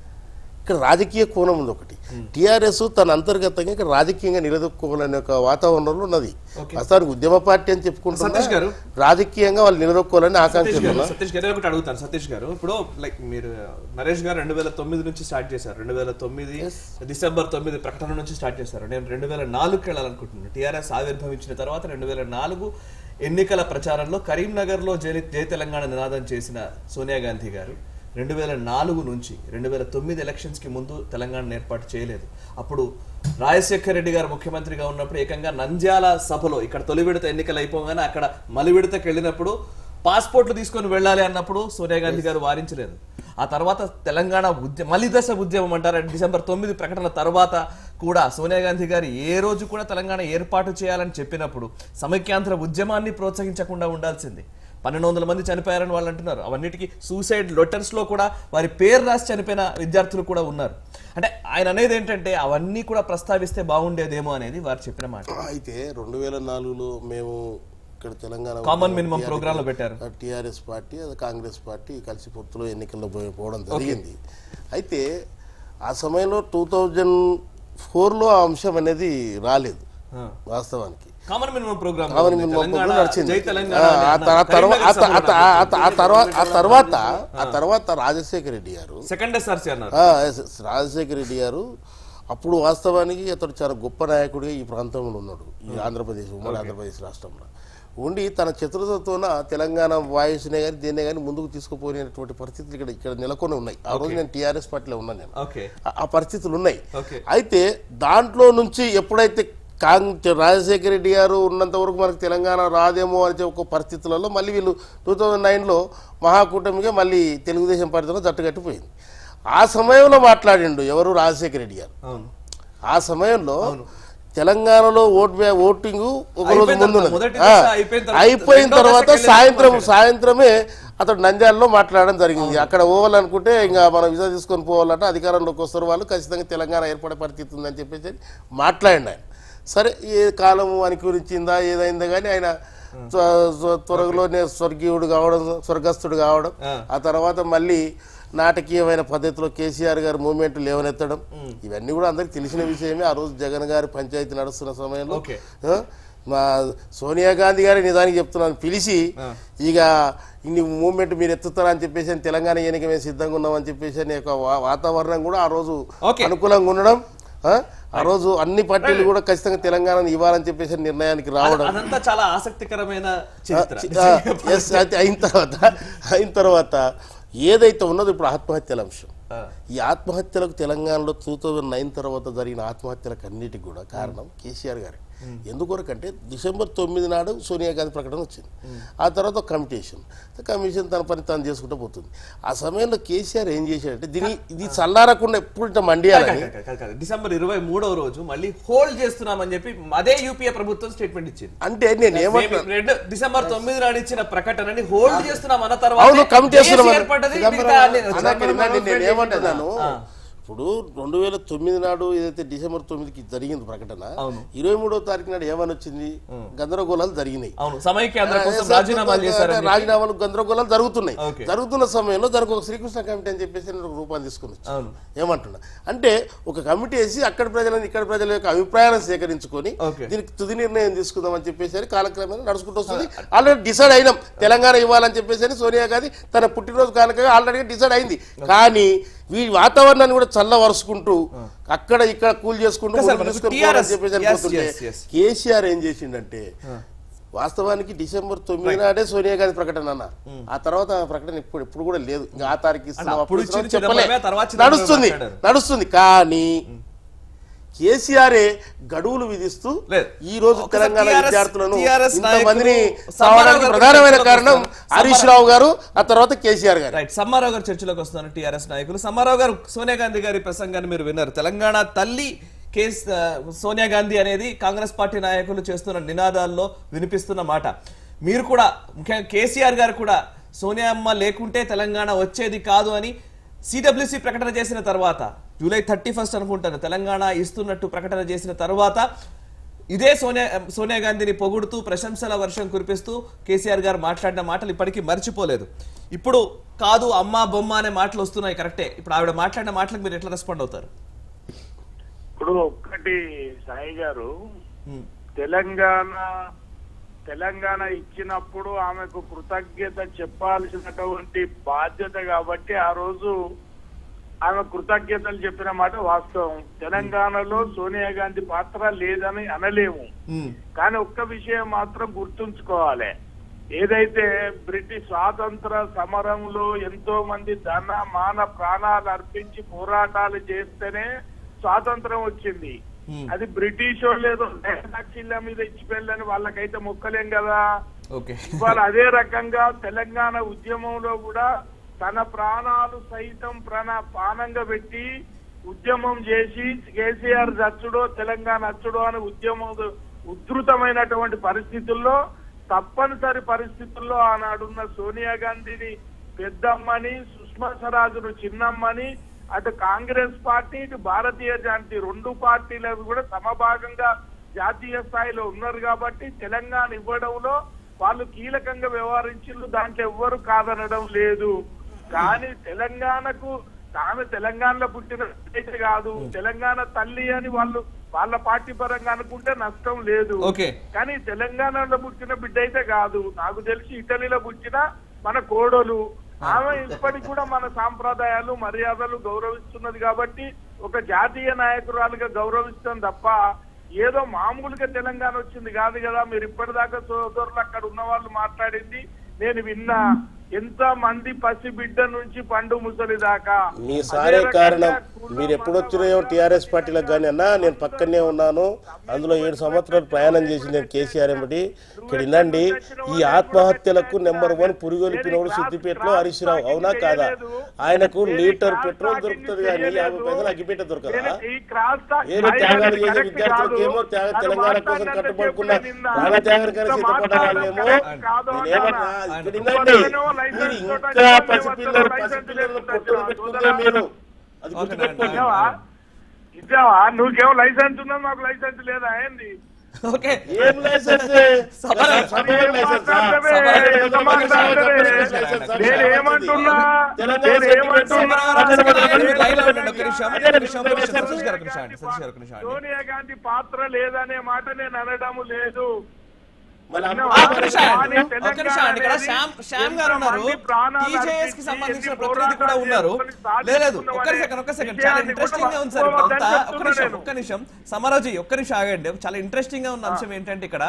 Speaker 9: ఇక్కడ రాజకీయ కోణం ఉంది ఒకటి టిఆర్ఎస్ తన అంతర్గతంగా ఇక్కడ రాజకీయంగా నిలదొక్కోవాలనే ఒక వాతావరణంలో ఉన్నది వాస్తవానికి ఉద్యమ పార్టీ అని చెప్పుకుంటున్నా
Speaker 1: సతీష్ గారు.
Speaker 9: రాజకీయంగా వాళ్ళు నిలదొక్కోవాలని
Speaker 1: సతీష్
Speaker 9: ఆకాంక్ష
Speaker 1: గారు
Speaker 9: ఉన్నా
Speaker 1: సతీష్ గారు ఒకటి అడుగుతాను సతీష్ గారు ఇప్పుడు లైక్ మీరు నరేష్ గారు రెండు వేల తొమ్మిది నుంచి స్టార్ట్ చేశారు రెండు వేల తొమ్మిది డిసెంబర్ తొమ్మిది ప్రకటన నుంచి స్టార్ట్ చేశారు నేను రెండు వేల నాలుగుకి వెళ్ళాలనుకుంటున్నాను టీఆర్ఎస్ ఆవిర్భవించిన తర్వాత రెండు వేల నాలుగు ఎన్నికల ప్రచారంలో కరీంనగర్ లో జై జై తెలంగాణ నినాదం చేసిన సోనియా గాంధీ గారు రెండు వేల నాలుగు నుంచి రెండు వేల తొమ్మిది ఎలక్షన్స్ కి ముందు తెలంగాణ ఏర్పాటు చేయలేదు అప్పుడు రాజశేఖర్ రెడ్డి గారు ముఖ్యమంత్రిగా ఉన్నప్పుడు ఏకంగా నంద్యాల సభలో ఇక్కడ తొలి విడత ఎన్నికలు అయిపోగానే అక్కడ మలి విడతకి వెళ్ళినప్పుడు పాస్పోర్ట్లు తీసుకొని వెళ్ళాలి అన్నప్పుడు సోనియా గాంధీ గారు వారించలేదు ఆ తర్వాత తెలంగాణ ఉద్యమ మలి దశ ఉద్యమం అంటారు డిసెంబర్ తొమ్మిది ప్రకటన తర్వాత కూడా సోనియా గాంధీ గారు ఏ రోజు కూడా తెలంగాణ ఏర్పాటు చేయాలని చెప్పినప్పుడు సమైక్యాంధ్ర ఉద్యమాన్ని ప్రోత్సహించకుండా ఉండాల్సింది పన్నెండు వందల మంది చనిపోయారని వాళ్ళు అంటున్నారు అవన్నిటికీ సూసైడ్ లెటర్స్ లో కూడా వారి పేరు రాసి చనిపోయిన విద్యార్థులు కూడా ఉన్నారు అంటే ఆయన అనేది ఏంటంటే అవన్నీ కూడా ప్రస్తావిస్తే బాగుండేదేమో అనేది వారు చెప్పిన మాట
Speaker 9: అయితే రెండు వేల నాలుగులో మేము ఇక్కడ తెలంగాణ
Speaker 1: Common minimum program లో పెట్టారు.
Speaker 9: టిఆర్ఎస్ పార్టీ అది కాంగ్రెస్ పార్టీ కలిసి పొత్తులో ఎన్నికల్లో పోయి పోవడం జరిగింది అయితే ఆ సమయంలో టూ థౌజండ్ ఫోర్లో ఆ అంశం అనేది రాలేదు వాస్తవానికి
Speaker 1: common minimum programme
Speaker 9: common minimum programme నడిచింది
Speaker 1: జై తెలంగాణ
Speaker 9: ఆ,
Speaker 1: అని
Speaker 9: ఆ
Speaker 1: అన్నారు.
Speaker 9: తర్వా- తర్వా- ఆ త- ఆ త- ఆ త- ఆ తర్వాత ఆ
Speaker 1: కరీంనగర్
Speaker 9: తర్వాత ఆ తర్వాత రాజశేఖర రెడ్డి గారు
Speaker 1: సెకండ్ ఎస్ఆర్సీ అన్నారు
Speaker 9: ఆ, ఎస్, ఎస్, రాజశేఖర రెడ్డి గారు అప్పుడు వాస్తవానికి అతడు చాలా గొప్ప నాయకుడిగా ఈ ప్రాంతంలో ఉన్నాడు ఈ ఆంధ్రప్రదేశ్ ఉమ్మడి ఆంధ్రప్రదేశ్ రాష్ట్రంలో ఉండి తన చతురతతోన తెలంగాణ వాయిస్నే కానీ దేన్నే కానీ ముందుకు తీసుకుపోయినటువంటి పరిస్థితులు ఇక్కడ ఇక్కడ నెలకొని ఉన్నాయి ఆ రోజు నేను టీఆర్ఎస్ పార్టీలో ఉన్నాను నేను
Speaker 1: ఓకే
Speaker 9: ఆ- ఆ పరిస్థితులు ఉన్నాయి
Speaker 1: ఓకే.
Speaker 9: అయితే దాంట్లో నుంచి ఎప్పుడైతే కాంగ్ రాజశేఖర రెడ్డి గారు ఉన్నంత వరకు మనకు తెలంగాణ రాదేమో అనే ఒక పరిస్థితులలో మళ్ళీ వీళ్ళు టూ థౌజండ్ నైన్లో మహాకూటమిగా మళ్ళీ తెలుగుదేశం పార్టీతో జట్టుకట్టిపోయింది ఆ సమయంలో మాట్లాడిండు ఎవరు రాజశేఖర రెడ్డి గారు
Speaker 1: అవును
Speaker 9: ఆ సమయంలో తెలంగాణలో ఓట్ బ్యా- ఓటింగ్ ఒక రోజు
Speaker 1: అయిపోయిన
Speaker 9: ముందు
Speaker 1: తర్వాత,
Speaker 9: ఉన్నది.
Speaker 1: మొదటి
Speaker 9: ఆ,
Speaker 1: దశ అయిపోయిన తర్వాత,
Speaker 9: అయిపోయిన
Speaker 1: రెండో
Speaker 9: తర్వాత
Speaker 1: దశకి వెళ్ళిన
Speaker 9: సాయంత్రం
Speaker 1: తర్వాత
Speaker 9: సాయంత్రమే అతడు నంద్యాలలో మాట్లాడడం జరిగింది అక్కడ పోవాలనుకుంటే ఇంకా మనం విజా తీసుకొని పోవాలంటే అధికారంలోకి వస్తారు వాళ్ళు ఖచ్చితంగా తెలంగాణ ఏర్పడే పరిస్థితి ఉందని చెప్పేసి మాట్లాడిన ఆయన సరే ఏ కాలం అనుకూలించిందా ఏదైందా కానీ ఆయన త్వ- త్వ- త్వరలోనే స్వర్గీయుడు కావడం స్వర్గస్థుడు కావడం ఆ తర్వాత మళ్ళీ నాటకీయమైన పద్ధతిలో కేసీఆర్ గారు మూమెంట్ లేవనెత్తడం ఇవన్నీ కూడా అందరికి తెలిసిన విషయమే ఆ రోజు జగన్ గారి పంచాయతీ నడుస్తున్న సమయంలో
Speaker 1: ఓకే.
Speaker 9: ఆ, మా సోనియా గాంధీ గారి నిజానికి చెప్తున్నాను పిలిచి ఇక ఇన్ని మూమెంట్ మీరు ఎత్తుతారని చెప్పేసి అని తెలంగాణ ఎన్నిక మేము సిద్ధంగా ఉన్నామని చెప్పేసి అనే ఒక వా- వాతావరణం కూడా ఆ రోజు
Speaker 1: ఓకే.
Speaker 9: అనుకూలంగా ఉండడం ఆ, ఆ రోజు అన్ని పార్టీలు కూడా ఖచ్చితంగా తెలంగాణను ఇవ్వాలని చెప్పేసి నిర్ణయానికి రావడం
Speaker 1: అదంతా చాలా ఆసక్తికరమైన చరిత్ర
Speaker 9: ఆ, yes, అది అయిన తర్వాత అయిన తర్వాత ఏదైతే ఉన్నదో ఇప్పుడు ఆత్మహత్యల అంశం ఈ ఆత్మహత్యలకు తెలంగాణలో టూ థౌజండ్ నైన్ తర్వాత జరిగిన ఆత్మహత్యలకు అన్నిటికి కూడా కారణం కేసీఆర్ గారే ఎందుకొరకంటే డిసెంబర్ తొమ్మిది నాడు సోనియా గాంధీ ప్రకటన వచ్చింది ఆ తర్వాత కమిటేషన్ కమిషన్ తన పని తాను చేసుకుంటూ పోతుంది ఆ సమయంలో కేసీఆర్ ఏం చేశాడంటే దీన్ని ఇది చల్లారకుండా ఎప్పుడు ఇట్లా మండియాలని
Speaker 1: కాదు, కాదు, కాదు. డిసెంబర్ ఇరవై మూడవ రోజు మళ్ళీ హోల్డ్ చేస్తున్నామని చెప్పి అదే యూపీఏ ప్రభుత్వం స్టేట్మెంట్ ఇచ్చింది
Speaker 9: అంటే నేను ఏమంటున్నా
Speaker 1: మేము రెండు డిసెంబర్ తొమ్మిది నాడు ఇచ్చిన ప్రకటనని హోల్డ్ చేస్తున్నాం అన్న
Speaker 9: అవును
Speaker 1: తర్వాత
Speaker 9: కమిటీ చేస్తున్నాం
Speaker 1: ఏర్పడ్డది
Speaker 9: అన్న,
Speaker 1: మిగతా అన్ని-
Speaker 9: అన్న, ఇక్కడ వినండి, నేను ఏమంటున్నాను ఇప్పుడు రెండు వేల తొమ్మిది నాడు ఏదైతే డిసెంబర్ తొమ్మిదికి జరిగింది ప్రకటన
Speaker 1: అవును.
Speaker 9: ఇరవై మూడో తారీఖు నాడు ఏమని వచ్చింది గందరగోళాలు జరిగినాయి
Speaker 1: అవును సమైక్యాంధ్ర కోసం
Speaker 9: ఆ,
Speaker 1: రాజీనామాలు చేశారని చెప్పి.
Speaker 9: రాజీనామాలు గందరగోళాలు జరుగుతున్నాయి
Speaker 1: ఓకే.
Speaker 9: జరుగుతున్న సమయంలో దానికి ఒక శ్రీకృష్ణ కమిటీ అని చెప్పేసి నేను ఒక రూపాన్ని తీసుకుని వచ్చాను.
Speaker 1: అవును
Speaker 9: ఏమంటున్నా అంటే ఒక కమిటీ వేసి అక్కడి ప్రజలను ఇక్కడ ప్రజల యొక్క అభిప్రాయాలను సేకరించుకొని
Speaker 1: ఓకే.
Speaker 9: దీనికి తుది నిర్ణయం తీసుకుందాం అని చెప్పేసి కాలక్రమేణా నడుచుకుంటూ వస్తుంది ఆల్రెడీ డిసైడ్ అయినాం తెలంగాణ ఇవ్వాలని చెప్పేసి సోనియా గాంధీ తన పుట్టినరోజు కానుకగా ఆల్రెడీ డిసైడ్ అయింది కానీ ఈ వాతావరణాన్ని కూడా చల్లవరుచుకుంటూ అక్కడ ఇక్కడ కూల్ చేసుకుంటూ
Speaker 1: ఇంకా సార్,
Speaker 9: ముందుకు
Speaker 1: మనకు
Speaker 9: తీసుకొని
Speaker 1: TRS
Speaker 9: పోవాలని చెప్పేసి
Speaker 1: yes,
Speaker 9: అనుకుంటుంటే
Speaker 1: yes, yes.
Speaker 9: కేసీఆర్ ఏం చేసిండంటే వాస్తవానికి డిసెంబర్ తొమ్మిది నాడే సోనియా గాంధీ ప్రకటన అన్న ఆ తర్వాత ఆమె ప్రకటన ఇప్పుడు ఇప్పుడు కూడా లేదు ఇంకా ఆ తారీఖు ఇస్తున్నాం,
Speaker 1: అప్పుడు
Speaker 9: అప్పుడు ఇస్తున్నాం
Speaker 1: ఇచ్చిన
Speaker 9: చెప్పలే
Speaker 1: చిదంబరమే, తర్వాత చిదంబరమే
Speaker 9: నడుస్తుంది
Speaker 1: మాట్లాడారు.
Speaker 9: నడుస్తుంది కానీ కేసీఆరే గడువులు విధిస్తూ
Speaker 1: లేదు.
Speaker 9: ఈ రోజు
Speaker 1: ఒకసారి
Speaker 9: తెలంగాణ
Speaker 1: TRS
Speaker 9: విద్యార్థులను
Speaker 1: TRS
Speaker 9: ఇంతమందిని
Speaker 1: నాయకులు
Speaker 9: సావడానికి
Speaker 1: సమారావు
Speaker 9: ప్రధానమైన
Speaker 1: గారు
Speaker 9: కారణం
Speaker 1: వస్తున్నారు.
Speaker 9: హరీష్ రావు గారు ఆ తర్వాత కేసీఆర్ గారు
Speaker 1: రైట్ సమ్మారావు గారు చర్చలోకి వస్తున్నారు టీఆర్ఎస్ నాయకులు సమ్మారావు గారు సోనియా గాంధీ గారి ప్రసంగాన్ని మీరు విన్నారు తెలంగాణ తల్లి కేస్ ఆ, సోనియా గాంధీ అనేది కాంగ్రెస్ పార్టీ నాయకులు చేస్తున్న నినాదాల్లో వినిపిస్తున్న మాట మీరు కూడా ముఖ్యంగా కేసీఆర్ గారు కూడా సోనియా అమ్మ లేకుంటే తెలంగాణ వచ్చేది కాదు అని సిడబ్ల్యూసి ప్రకటన చేసిన తర్వాత జూలై థర్టీ ఫస్ట్ అనుకుంటాను తెలంగాణ ఇస్తున్నట్టు ప్రకటన చేసిన తర్వాత ఇదే సోనియా సోనియా గాంధీని పొగుడుతూ ప్రశంసల వర్షం కురిపిస్తూ కేసీఆర్ గారు మాట్లాడిన మాటలు ఇప్పటికీ మర్చిపోలేదు ఇప్పుడు కాదు అమ్మ బొమ్మ అనే మాటలు వస్తున్నాయి కరెక్టే ఇప్పుడు ఆవిడ మాట్లాడిన మాటలకు మీరు ఎట్లా రెస్పాండ్ అవుతారు
Speaker 10: ఇప్పుడు ఒక్కటి సాయి గారు తెలంగాణ తెలంగాణ ఇచ్చినప్పుడు ఆమెకు కృతజ్ఞత చెప్పాల్సినటువంటి బాధ్యత కాబట్టి ఆ రోజు ఆమె కృతజ్ఞతలు చెప్పిన మాట వాస్తవం తెలంగాణలో సోనియా గాంధీ పాత్ర లేదని అనలేము కానీ ఒక్క విషయం మాత్రం గుర్తుంచుకోవాలి ఏదైతే బ్రిటిష్ స్వాతంత్ర సమరంలో ఎంతో మంది ధన మాన ప్రాణాలు అర్పించి పోరాటాలు చేస్తేనే స్వాతంత్రం వచ్చింది అది బ్రిటిష్ వాళ్ళు ఏదో సాక్షిళ్ళ మీద ఇచ్చిపోయాలని వాళ్ళకైతే మొక్కలేం కదా
Speaker 1: ఓకే
Speaker 10: ఇవాళ అదే రకంగా తెలంగాణ ఉద్యమంలో కూడా తన ప్రాణాలు సైతం ప్రాణ పానంగా పెట్టి ఉద్యమం చేసి కేసీఆర్ చచ్చుడో తెలంగాణ అచ్చుడో అనే ఉద్యమం ఉధృతమైనటువంటి పరిస్థితుల్లో తప్పనిసరి పరిస్థితుల్లో ఆనాడున్న సోనియా గాంధీని పెద్దమ్మని సుష్మా స్వరాజును చిన్నమ్మని అటు కాంగ్రెస్ పార్టీ ఇటు భారతీయ జనతా రెండు పార్టీలకు కూడా సమభాగంగా జాతీయ స్థాయిలో ఉన్నారు కాబట్టి తెలంగాణ ఇవ్వడంలో వాళ్ళు కీలకంగా వ్యవహరించిండ్రు దాంట్లో ఎవ్వరు కాదనడం లేదు కానీ తెలంగాణకు తాను తెలంగాణలో పుట్టిన అయితే కాదు తెలంగాణ తల్లి అని వాళ్ళు వాళ్ళ పార్టీ పరంగా అనుకుంటే నష్టం లేదు
Speaker 1: ఓకే
Speaker 10: కానీ తెలంగాణలో పుట్టిన బిడ్డ అయితే కాదు నాకు తెలిసి ఇటలీలో పుట్టిన మన కోడలు ఆమె ఇప్పటికి కూడా మన సాంప్రదాయాలు మర్యాదలు గౌరవిస్తున్నది కాబట్టి ఒక జాతీయ నాయకురాలుగా గౌరవిస్తాం తప్ప ఏదో మామూలుగా తెలంగాణ వచ్చింది కాదు కదా మీరు ఇప్పటిదాకా సోదరులు అక్కడ ఉన్న వాళ్ళు మాట్లాడింది నేను విన్నా ఎంత మంది పసి బిడ్డ నుంచి పండు ముసలి దాకా
Speaker 9: మీ
Speaker 10: అదే
Speaker 9: సారే
Speaker 10: రకంగా
Speaker 9: కారణం
Speaker 10: కుల
Speaker 9: మీరు ఎప్పుడు
Speaker 10: మత
Speaker 9: వచ్చినాయో టీఆర్ఎస్ పార్టీలకు కానీ అన్నా నేను పక్కనే ఉన్నాను అందులో ఏడు సంవత్సరాలు ప్రయాణం చేసి నేను కేసీఆర్ ఎంబటి ఇక్కడ వినండి ఈ ఆత్మహత్యలకు నెంబర్ వన్ పురిగొలిపినోడు సిద్దిపేటలో హరీష్ రావు అవునా కాదా ఆయనకు లీటర్ పెట్రోల్ దొరుకుతుంది కానీ యాభై పైసలు అగ్గిపేట దొరకదా
Speaker 10: నేను ఈ క్రాస్ టాక్
Speaker 9: వేరే
Speaker 10: సాయి
Speaker 9: త్యాగాలు
Speaker 10: గారికి
Speaker 9: చేసే
Speaker 10: కరెక్ట్
Speaker 9: విద్యార్థులకు
Speaker 10: కాదు.
Speaker 9: ఏమో త్యాగ
Speaker 10: నన్ను
Speaker 9: తెలంగాణ కోసం
Speaker 10: మాట్లాడినంత
Speaker 9: కట్టుబడుకున్న
Speaker 10: సేపు నేను విన్నా.
Speaker 9: ప్రాణ త్యాగానికైనా
Speaker 10: ఇంత
Speaker 9: సిద్ధపడ్డ వాళ్ళేమో
Speaker 10: మాట్లాడడం కాదు
Speaker 9: నేను ఏమన్నా
Speaker 10: అంటున్నా.
Speaker 9: ఇక్కడ
Speaker 10: నువ్వు
Speaker 9: వినండి
Speaker 10: వద్దనేమో
Speaker 9: మీరు
Speaker 10: లైసెన్స్
Speaker 9: ఇంకా
Speaker 10: తోట
Speaker 9: పసిపిల్లలు
Speaker 10: లైసెన్స్
Speaker 9: పసిపిల్లలు
Speaker 10: లేదు
Speaker 9: పొట్టలు పెట్టుకుంటే మీరు అది గుర్తుపెట్టుకోండి
Speaker 10: ఇచ్చావా ఇచ్చావా నువ్వేమో లైసెన్స్ ఉన్నా మాకు లైసెన్స్ లేదా ఏంది
Speaker 1: ఓకే
Speaker 9: ఏం లైసెన్స్
Speaker 1: సభ-
Speaker 9: సభ లైసెన్స్
Speaker 10: ఎంత మాట్లాడతావే? నేను ఏమంటున్నా నేను ఏమంటున్నా
Speaker 1: లైన్లో ఉండండి, ఒక్క నిమిషం, ఒక్క నిమిషం, ఒక్క నిమిషం. సతీష్ గారు, ఒక్క నిమిషం అండి, సతీష్ గారు, ఒక్క నిమిషం అండి.
Speaker 10: సోనియా గాంధీ పాత్ర లేదనే మాట నేను అనడం లేదు
Speaker 9: మరి
Speaker 1: ఆ,
Speaker 9: అమ్మ-
Speaker 1: ఒక్క నిమిషం అండి, ఒక్క నిమిషం అండి. ఇక్కడ శ్యామ్ శ్యామ్ గారు ఉన్నారు టీజేఎస్ కి సంబంధించిన ప్రతినిధి కూడా ఉన్నారు లేదు లేదు ఒక్క సెకండ్ ఒక్క సెకండ్ చాలా ఇంట్రెస్టింగ్ గా ఉంది సార్ ఇదంతా ఒక్క నిమిషం ఒక్క నిమిషం సమారోజీ ఒక్క నిమిషం ఆగండి చాలా ఇంట్రెస్టింగ్ గా ఉన్న అంశం ఏంటంటే ఇక్కడ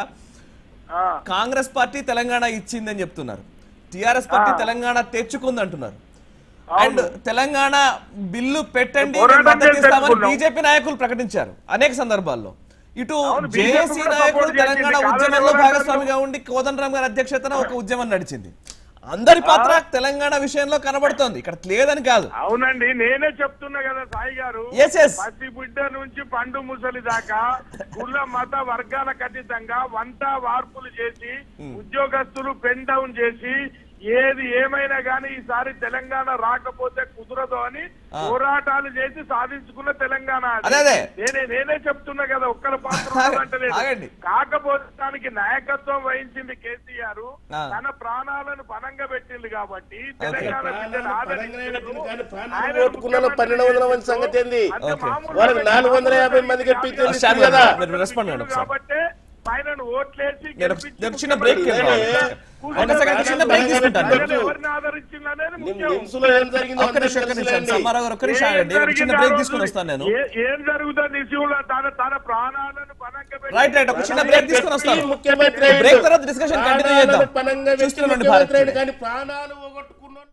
Speaker 1: కాంగ్రెస్ పార్టీ తెలంగాణ ఇచ్చిందని చెప్తున్నారు టిఆర్ఎస్ పార్టీ తెలంగాణ తెచ్చుకుంది అంటున్నారు అండ్ తెలంగాణ బిల్లు పెట్టండి
Speaker 10: పోరాటం
Speaker 1: మేము మద్దతు
Speaker 10: చేసి
Speaker 1: ఇస్తామని
Speaker 10: తెచ్చుకున్నాం.
Speaker 1: బీజేపీ నాయకులు ప్రకటించారు అనేక సందర్భాల్లో ఇటు
Speaker 10: అవును, BJP
Speaker 1: జేఏసీ
Speaker 10: కూడా
Speaker 1: నాయకులు
Speaker 10: support చేసింది.
Speaker 1: తెలంగాణ
Speaker 10: కాదని
Speaker 1: ఉద్యమంలో
Speaker 10: ఎవరు
Speaker 1: భాగస్వామిగా ఉండి కోదండరామ్ గారి అధ్యక్షతన ఒక ఉద్యమం నడిచింది అందరి పాత్ర తెలంగాణ విషయంలో కనబడుతోంది ఇక్కడ లేదని కాదు
Speaker 10: అవునండి నేనే చెప్తున్నా కదా సాయి గారు
Speaker 1: Yes, yes.
Speaker 10: పసి బిడ్డ నుంచి పండు ముసలి దాకా కుల మత వర్గాల ఖచ్చితంగా వంట వార్పులు చేసి ఉద్యోగస్తులు పెన్ డౌన్ చేసి ఏది ఏమైనా కానీ ఈసారి తెలంగాణ రాకపోతే కుదరదు అని
Speaker 1: ఆ.
Speaker 10: పోరాటాలు చేసి సాధించుకున్న తెలంగాణ అది.
Speaker 1: అదే, అదే.
Speaker 10: నేనే నేనే చెప్తున్నా కదా ఒక్కల పాత్ర ఉండదంటలేదు.
Speaker 1: ఆగండి.
Speaker 10: కాకపోతే దానికి నాయకత్వం వహించింది కేసీఆర్
Speaker 1: ఆ.
Speaker 10: తన ప్రాణాలను పనంగా పెట్టింది కాబట్టి తెలంగాణ బిడ్డను ఆదరించారు. ఆయన
Speaker 9: ఓటుకున్న పన్నెండు వందల మంది సంగతి ఏంది
Speaker 10: అంతే
Speaker 1: ఓకే.
Speaker 10: మామూలు
Speaker 9: వాళ్ళకి నాలుగు వందల యాభై మందికి ఇప్పించేది
Speaker 1: శ్యామ్
Speaker 9: కదా
Speaker 1: గారు, మీరు రెస్పాండ్ అవ్వండి ఒకసారి.
Speaker 10: కాబట్టి పైన ఓట్లేసి
Speaker 1: నేను ఒక- నేను ఒక చిన్న బ్రేక్ కి వెళ్తాను.
Speaker 10: కూర్చొని
Speaker 1: ఒక సెకండ్ చిన్న బ్రేక్ తీసుకుంటాను
Speaker 10: ప్రజలు ఎవరిని ఆదరించింది అనేది ముఖ్యం.
Speaker 9: నిమ్స్లో ఏం జరిగిందో
Speaker 1: ఒక్క నిమిషం ఒక్క
Speaker 9: అందరికీ
Speaker 1: నిమిషం
Speaker 9: తెలుసులేండి.
Speaker 1: సమారావు గారు ఒక్క నిమిషం
Speaker 10: ఏం
Speaker 1: ఆగండి ఒక చిన్న
Speaker 10: జరిగింది ఆ
Speaker 1: బ్రేక్
Speaker 10: రోజు?
Speaker 1: తీసుకొని వస్తాను నేను
Speaker 10: ఏ- ఏం జరుగుతుంది నిశివులో తన తన ప్రాణాలను పనంగా పెట్టి-
Speaker 1: రైట్ రైట్ ఒక చిన్న బ్రేక్ తీసుకొని వస్తాను
Speaker 9: ఈ ముఖ్యమంత్రి
Speaker 1: బ్రేక్ తర్వాత డిస్కషన్ కంటిన్యూ చేద్దాం
Speaker 9: ప్రాణాలను పణంగా పెట్టి
Speaker 1: చూస్తున్నాండి
Speaker 9: ముఖ్యమంత్రి
Speaker 1: భారత్
Speaker 9: అయ్యాడు కానీ ప్రాణాలు పోగొట్టుకున్నాడు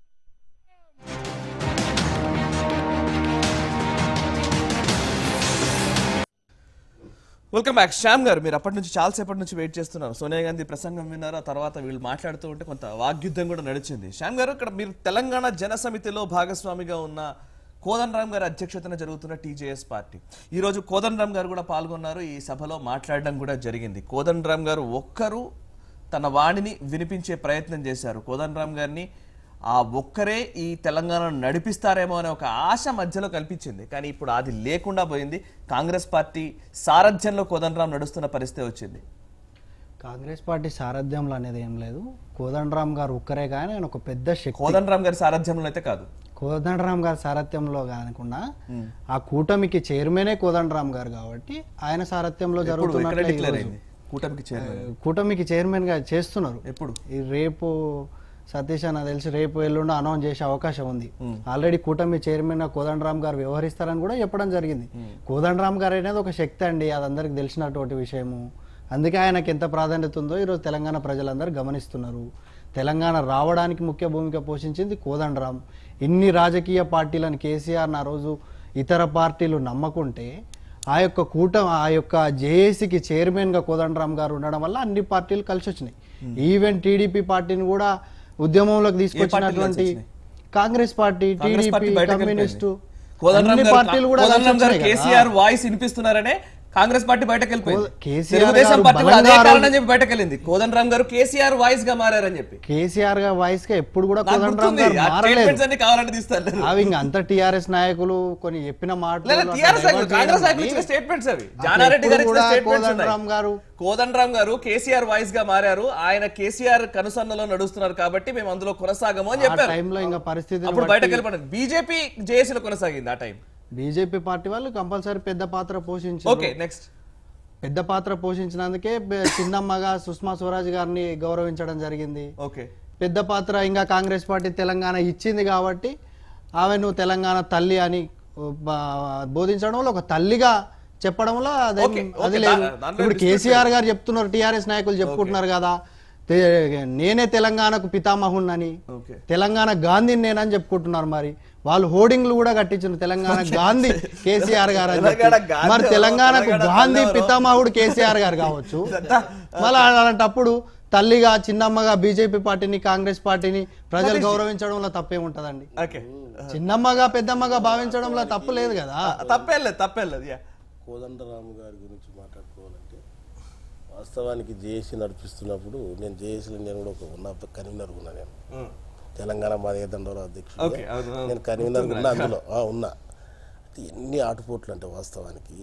Speaker 1: వెల్కమ్ బ్యాక్ శ్యామ్ గారు మీరు అప్పటి నుంచి చాలాసేపటి నుంచి వెయిట్ చేస్తున్నారు సోనియా గాంధీ ప్రసంగం విన్నారు ఆ తర్వాత వీళ్ళు మాట్లాడుతూ ఉంటే కొంత వాగ్యుద్ధం కూడా నడిచింది శ్యామ్ గారు ఇక్కడ మీరు తెలంగాణ జన సమితిలో భాగస్వామిగా ఉన్న కోదన్ రామ్ గారి అధ్యక్షతన జరుగుతున్న టీజేఎస్ పార్టీ ఈ రోజు కోదన్ రామ్ గారు కూడా పాల్గొన్నారు ఈ సభలో మాట్లాడడం కూడా జరిగింది కోదన్ రామ్ గారు ఒక్కరు తన వాణిని వినిపించే ప్రయత్నం చేశారు కోదన్ రామ్ గారిని ఆ ఒక్కరే ఈ తెలంగాణను నడిపిస్తారేమో అనే ఒక ఆశ మధ్యలో కల్పించింది కానీ ఇప్పుడు అది లేకుండా పోయింది కాంగ్రెస్ పార్టీ సారథ్యంలో కోదండరాం నడుస్తున్న పరిస్థితి వచ్చింది
Speaker 11: కాంగ్రెస్ పార్టీ సారథ్యంలో అనేది ఏం లేదు కోదండరామ్ గారు ఒక్కరే కానీ ఆయన ఒక పెద్ద శక్తి
Speaker 1: కోదండరాం గారి సారథ్యంలో అయితే కాదు
Speaker 11: కోదండరామ్ గారి సారథ్యంలో కాకుండా ఆ కూటమికి చైర్మనే కోదండరామ్ గారు కాబట్టి ఆయన సారథ్యంలో
Speaker 1: ఎప్పుడు ఎక్కడ
Speaker 11: జరుగుతున్నట్లే
Speaker 1: డిక్లేర్
Speaker 11: ఈరోజు.
Speaker 1: అయింది కూటమికి చైర్మన్
Speaker 11: కూటమికి చైర్మన్ గా చేస్తున్నారు
Speaker 1: ఎప్పుడు
Speaker 11: ఈ రేపు సతీష్ అన్న తెలిసి రేపు ఎల్లుండి అనౌన్స్ చేసే అవకాశం ఉంది ఆల్రెడీ కూటమి చైర్మన్ గా కోదండరామ్ గారు వ్యవహరిస్తారని కూడా చెప్పడం జరిగింది కోదండరామ్ గారు అనేది ఒక శక్తి అండి అది అందరికి తెలిసినటువంటి విషయము అందుకే ఆయనకి ఎంత ప్రాధాన్యత ఉందో ఈరోజు తెలంగాణ ప్రజలందరూ గమనిస్తున్నారు తెలంగాణ రావడానికి ముఖ్య భూమిక పోషించింది కోదండరామ్ ఇన్ని రాజకీయ పార్టీలను కేసీఆర్ ఆ రోజు ఇతర పార్టీలు నమ్మకుంటే ఆ యొక్క కూటమి ఆ యొక్క జేఏసీకి చైర్మన్ గా కోదండరామ్ గారు ఉండడం వల్ల అన్ని పార్టీలు కలిసి వచ్చినాయి ఈవెన్ టీడీపీ పార్టీని కూడా ఉద్యమంలోకి తీసుకొచ్చినటువంటి
Speaker 1: వచ్చినాయి?
Speaker 11: Congress party
Speaker 1: Congress party
Speaker 11: TDP
Speaker 1: బయటకు
Speaker 11: కమ్యూనిస్టు
Speaker 1: కోదండరాం
Speaker 11: అన్ని
Speaker 1: గారు
Speaker 11: పార్టీలు కూడా కలిసి
Speaker 1: కోదండరాం గారు
Speaker 11: వచ్చినాయి కదా.
Speaker 1: కేసీఆర్ వాయిస్ వినిపిస్తున్నారనే కాంగ్రెస్ పార్టీ బయటకు వెళ్ళిపోయింది
Speaker 11: కో- కేసీఆర్
Speaker 1: తెలుగుదేశం
Speaker 11: గారు
Speaker 1: పార్టీ కూడా అదే
Speaker 11: బలంగా
Speaker 1: కారణం చెప్పి బయటకు వెళ్ళింది కోదండరాం గారు కేసీఆర్ వాయిస్ గా మారారని చెప్పి
Speaker 11: కేసీఆర్ గా వాయిస్ గా ఎప్పుడు కూడా
Speaker 1: నాకు
Speaker 11: కోదండరామ్
Speaker 1: గుర్తుంది
Speaker 11: గారు
Speaker 1: ఆ
Speaker 11: మారలేదు
Speaker 1: స్టేట్మెంట్స్ అన్ని కావాలంటే తీస్తారు
Speaker 11: అవి ఇంక అంత టిఆర్ఎస్ నాయకులు కొన్ని చెప్పిన మాటలు
Speaker 1: లేదా
Speaker 11: అట్లా
Speaker 1: టీఆర్ఎస్
Speaker 11: divert
Speaker 1: కాంగ్రెస్
Speaker 11: చేయడం
Speaker 1: నాయకులు ఇచ్చిన
Speaker 11: అని
Speaker 1: స్టేట్మెంట్స్ అవి
Speaker 11: అట్లా
Speaker 1: జానారెడ్డి గారు
Speaker 11: ఎప్పుడు
Speaker 1: ఇచ్చిన
Speaker 11: కూడా
Speaker 1: స్టేట్మెంట్స్
Speaker 11: కోదండరామ్ గారు
Speaker 1: కోదండరామ్ గారు కేసీఆర్ వాయిస్ గా మారారు ఆయన కేసీఆర్ కనుసన్నలో నడుస్తున్నారు కాబట్టి మేము అందులో కొనసాగము అని
Speaker 11: ఆ
Speaker 1: చెప్పారు
Speaker 11: టైంలో ఇంకా పరిస్థితి
Speaker 1: అప్పుడు బయటకు వెళ్ళిపోయారు బీజేపీ జేఏసీలో కొనసాగింది ఆ టైం
Speaker 11: బీజేపీ పార్టీ వాళ్ళు కంపల్సరీ పెద్ద పాత్ర
Speaker 1: ఓకే
Speaker 11: పోషించారు
Speaker 1: నెక్స్ట్
Speaker 11: పెద్ద పాత్ర పోషించినందుకే బె- చిన్నమ్మగా సుష్మా స్వరాజ్ గారిని గౌరవించడం జరిగింది
Speaker 1: ఓకే
Speaker 11: పెద్ద పాత్ర ఇంకా కాంగ్రెస్ పార్టీ తెలంగాణ ఇచ్చింది కాబట్టి ఆమె నువ్వు తెలంగాణ తల్లి అని బ- బోధించడంలో ఒక తల్లిగా చెప్పడంలో అదేం-
Speaker 1: ఓకే, ఓకే,
Speaker 11: అది లేదు
Speaker 1: దా- దాంట్లో
Speaker 11: ఇప్పుడు
Speaker 1: dispute
Speaker 11: కేసీఆర్ గారు చెప్తున్నారు టిఆర్ఎస్ నాయకులు చెప్పుకుంటున్నారు కదా తె- నేనే తెలంగాణకు పితామహున్నని
Speaker 1: ఓకే
Speaker 11: తెలంగాణ గాంధీని నేనని చెప్పుకుంటున్నారు మరి వాళ్ళు హోర్డింగ్లు కూడా కట్టించారు తెలంగాణ గాంధీ కేసీఆర్ గారు అని చెప్పి.
Speaker 1: తెలంగాణ గాంధీ
Speaker 11: మరి
Speaker 1: ఎవరో,
Speaker 11: తెలంగాణకు
Speaker 1: తెలంగాణ
Speaker 11: గాంధీ
Speaker 1: తల్లి ఎవరో.
Speaker 11: పితామహుడు కేసీఆర్ గారు కావచ్చు మళ్ళీ అలాంటప్పుడు తల్లిగా చిన్నమ్మగా బీజేపీ పార్టీని కాంగ్రెస్ పార్టీని ప్రజలు గౌరవించడంలో తప్పేముంటదండి
Speaker 1: ఓకే
Speaker 11: చిన్నమ్మగా పెద్దమ్మగా భావించడంలో తప్పు లేదు కదా
Speaker 1: తప్పేలేదు తప్పేలేదు యా
Speaker 9: కోదండరాము గారి గురించి మాట్లాడుకోవాలంటే వాస్తవానికి జేఏసీ నడిపిస్తున్నప్పుడు నేను జేఏసీలో నేను కూడా ఒక ఉన్న కన్వీనర్ ఉన్నా నేను తెలంగాణ మాదిగ దండోరా అధ్యక్షుడు
Speaker 1: ఓకే, అవును, అవును.
Speaker 9: నేను కన్వీనర్ ఉన్నా అందులో ఆ, ఉన్నా అయితే ఎన్ని ఆటుపోట్లు అంటే వాస్తవానికి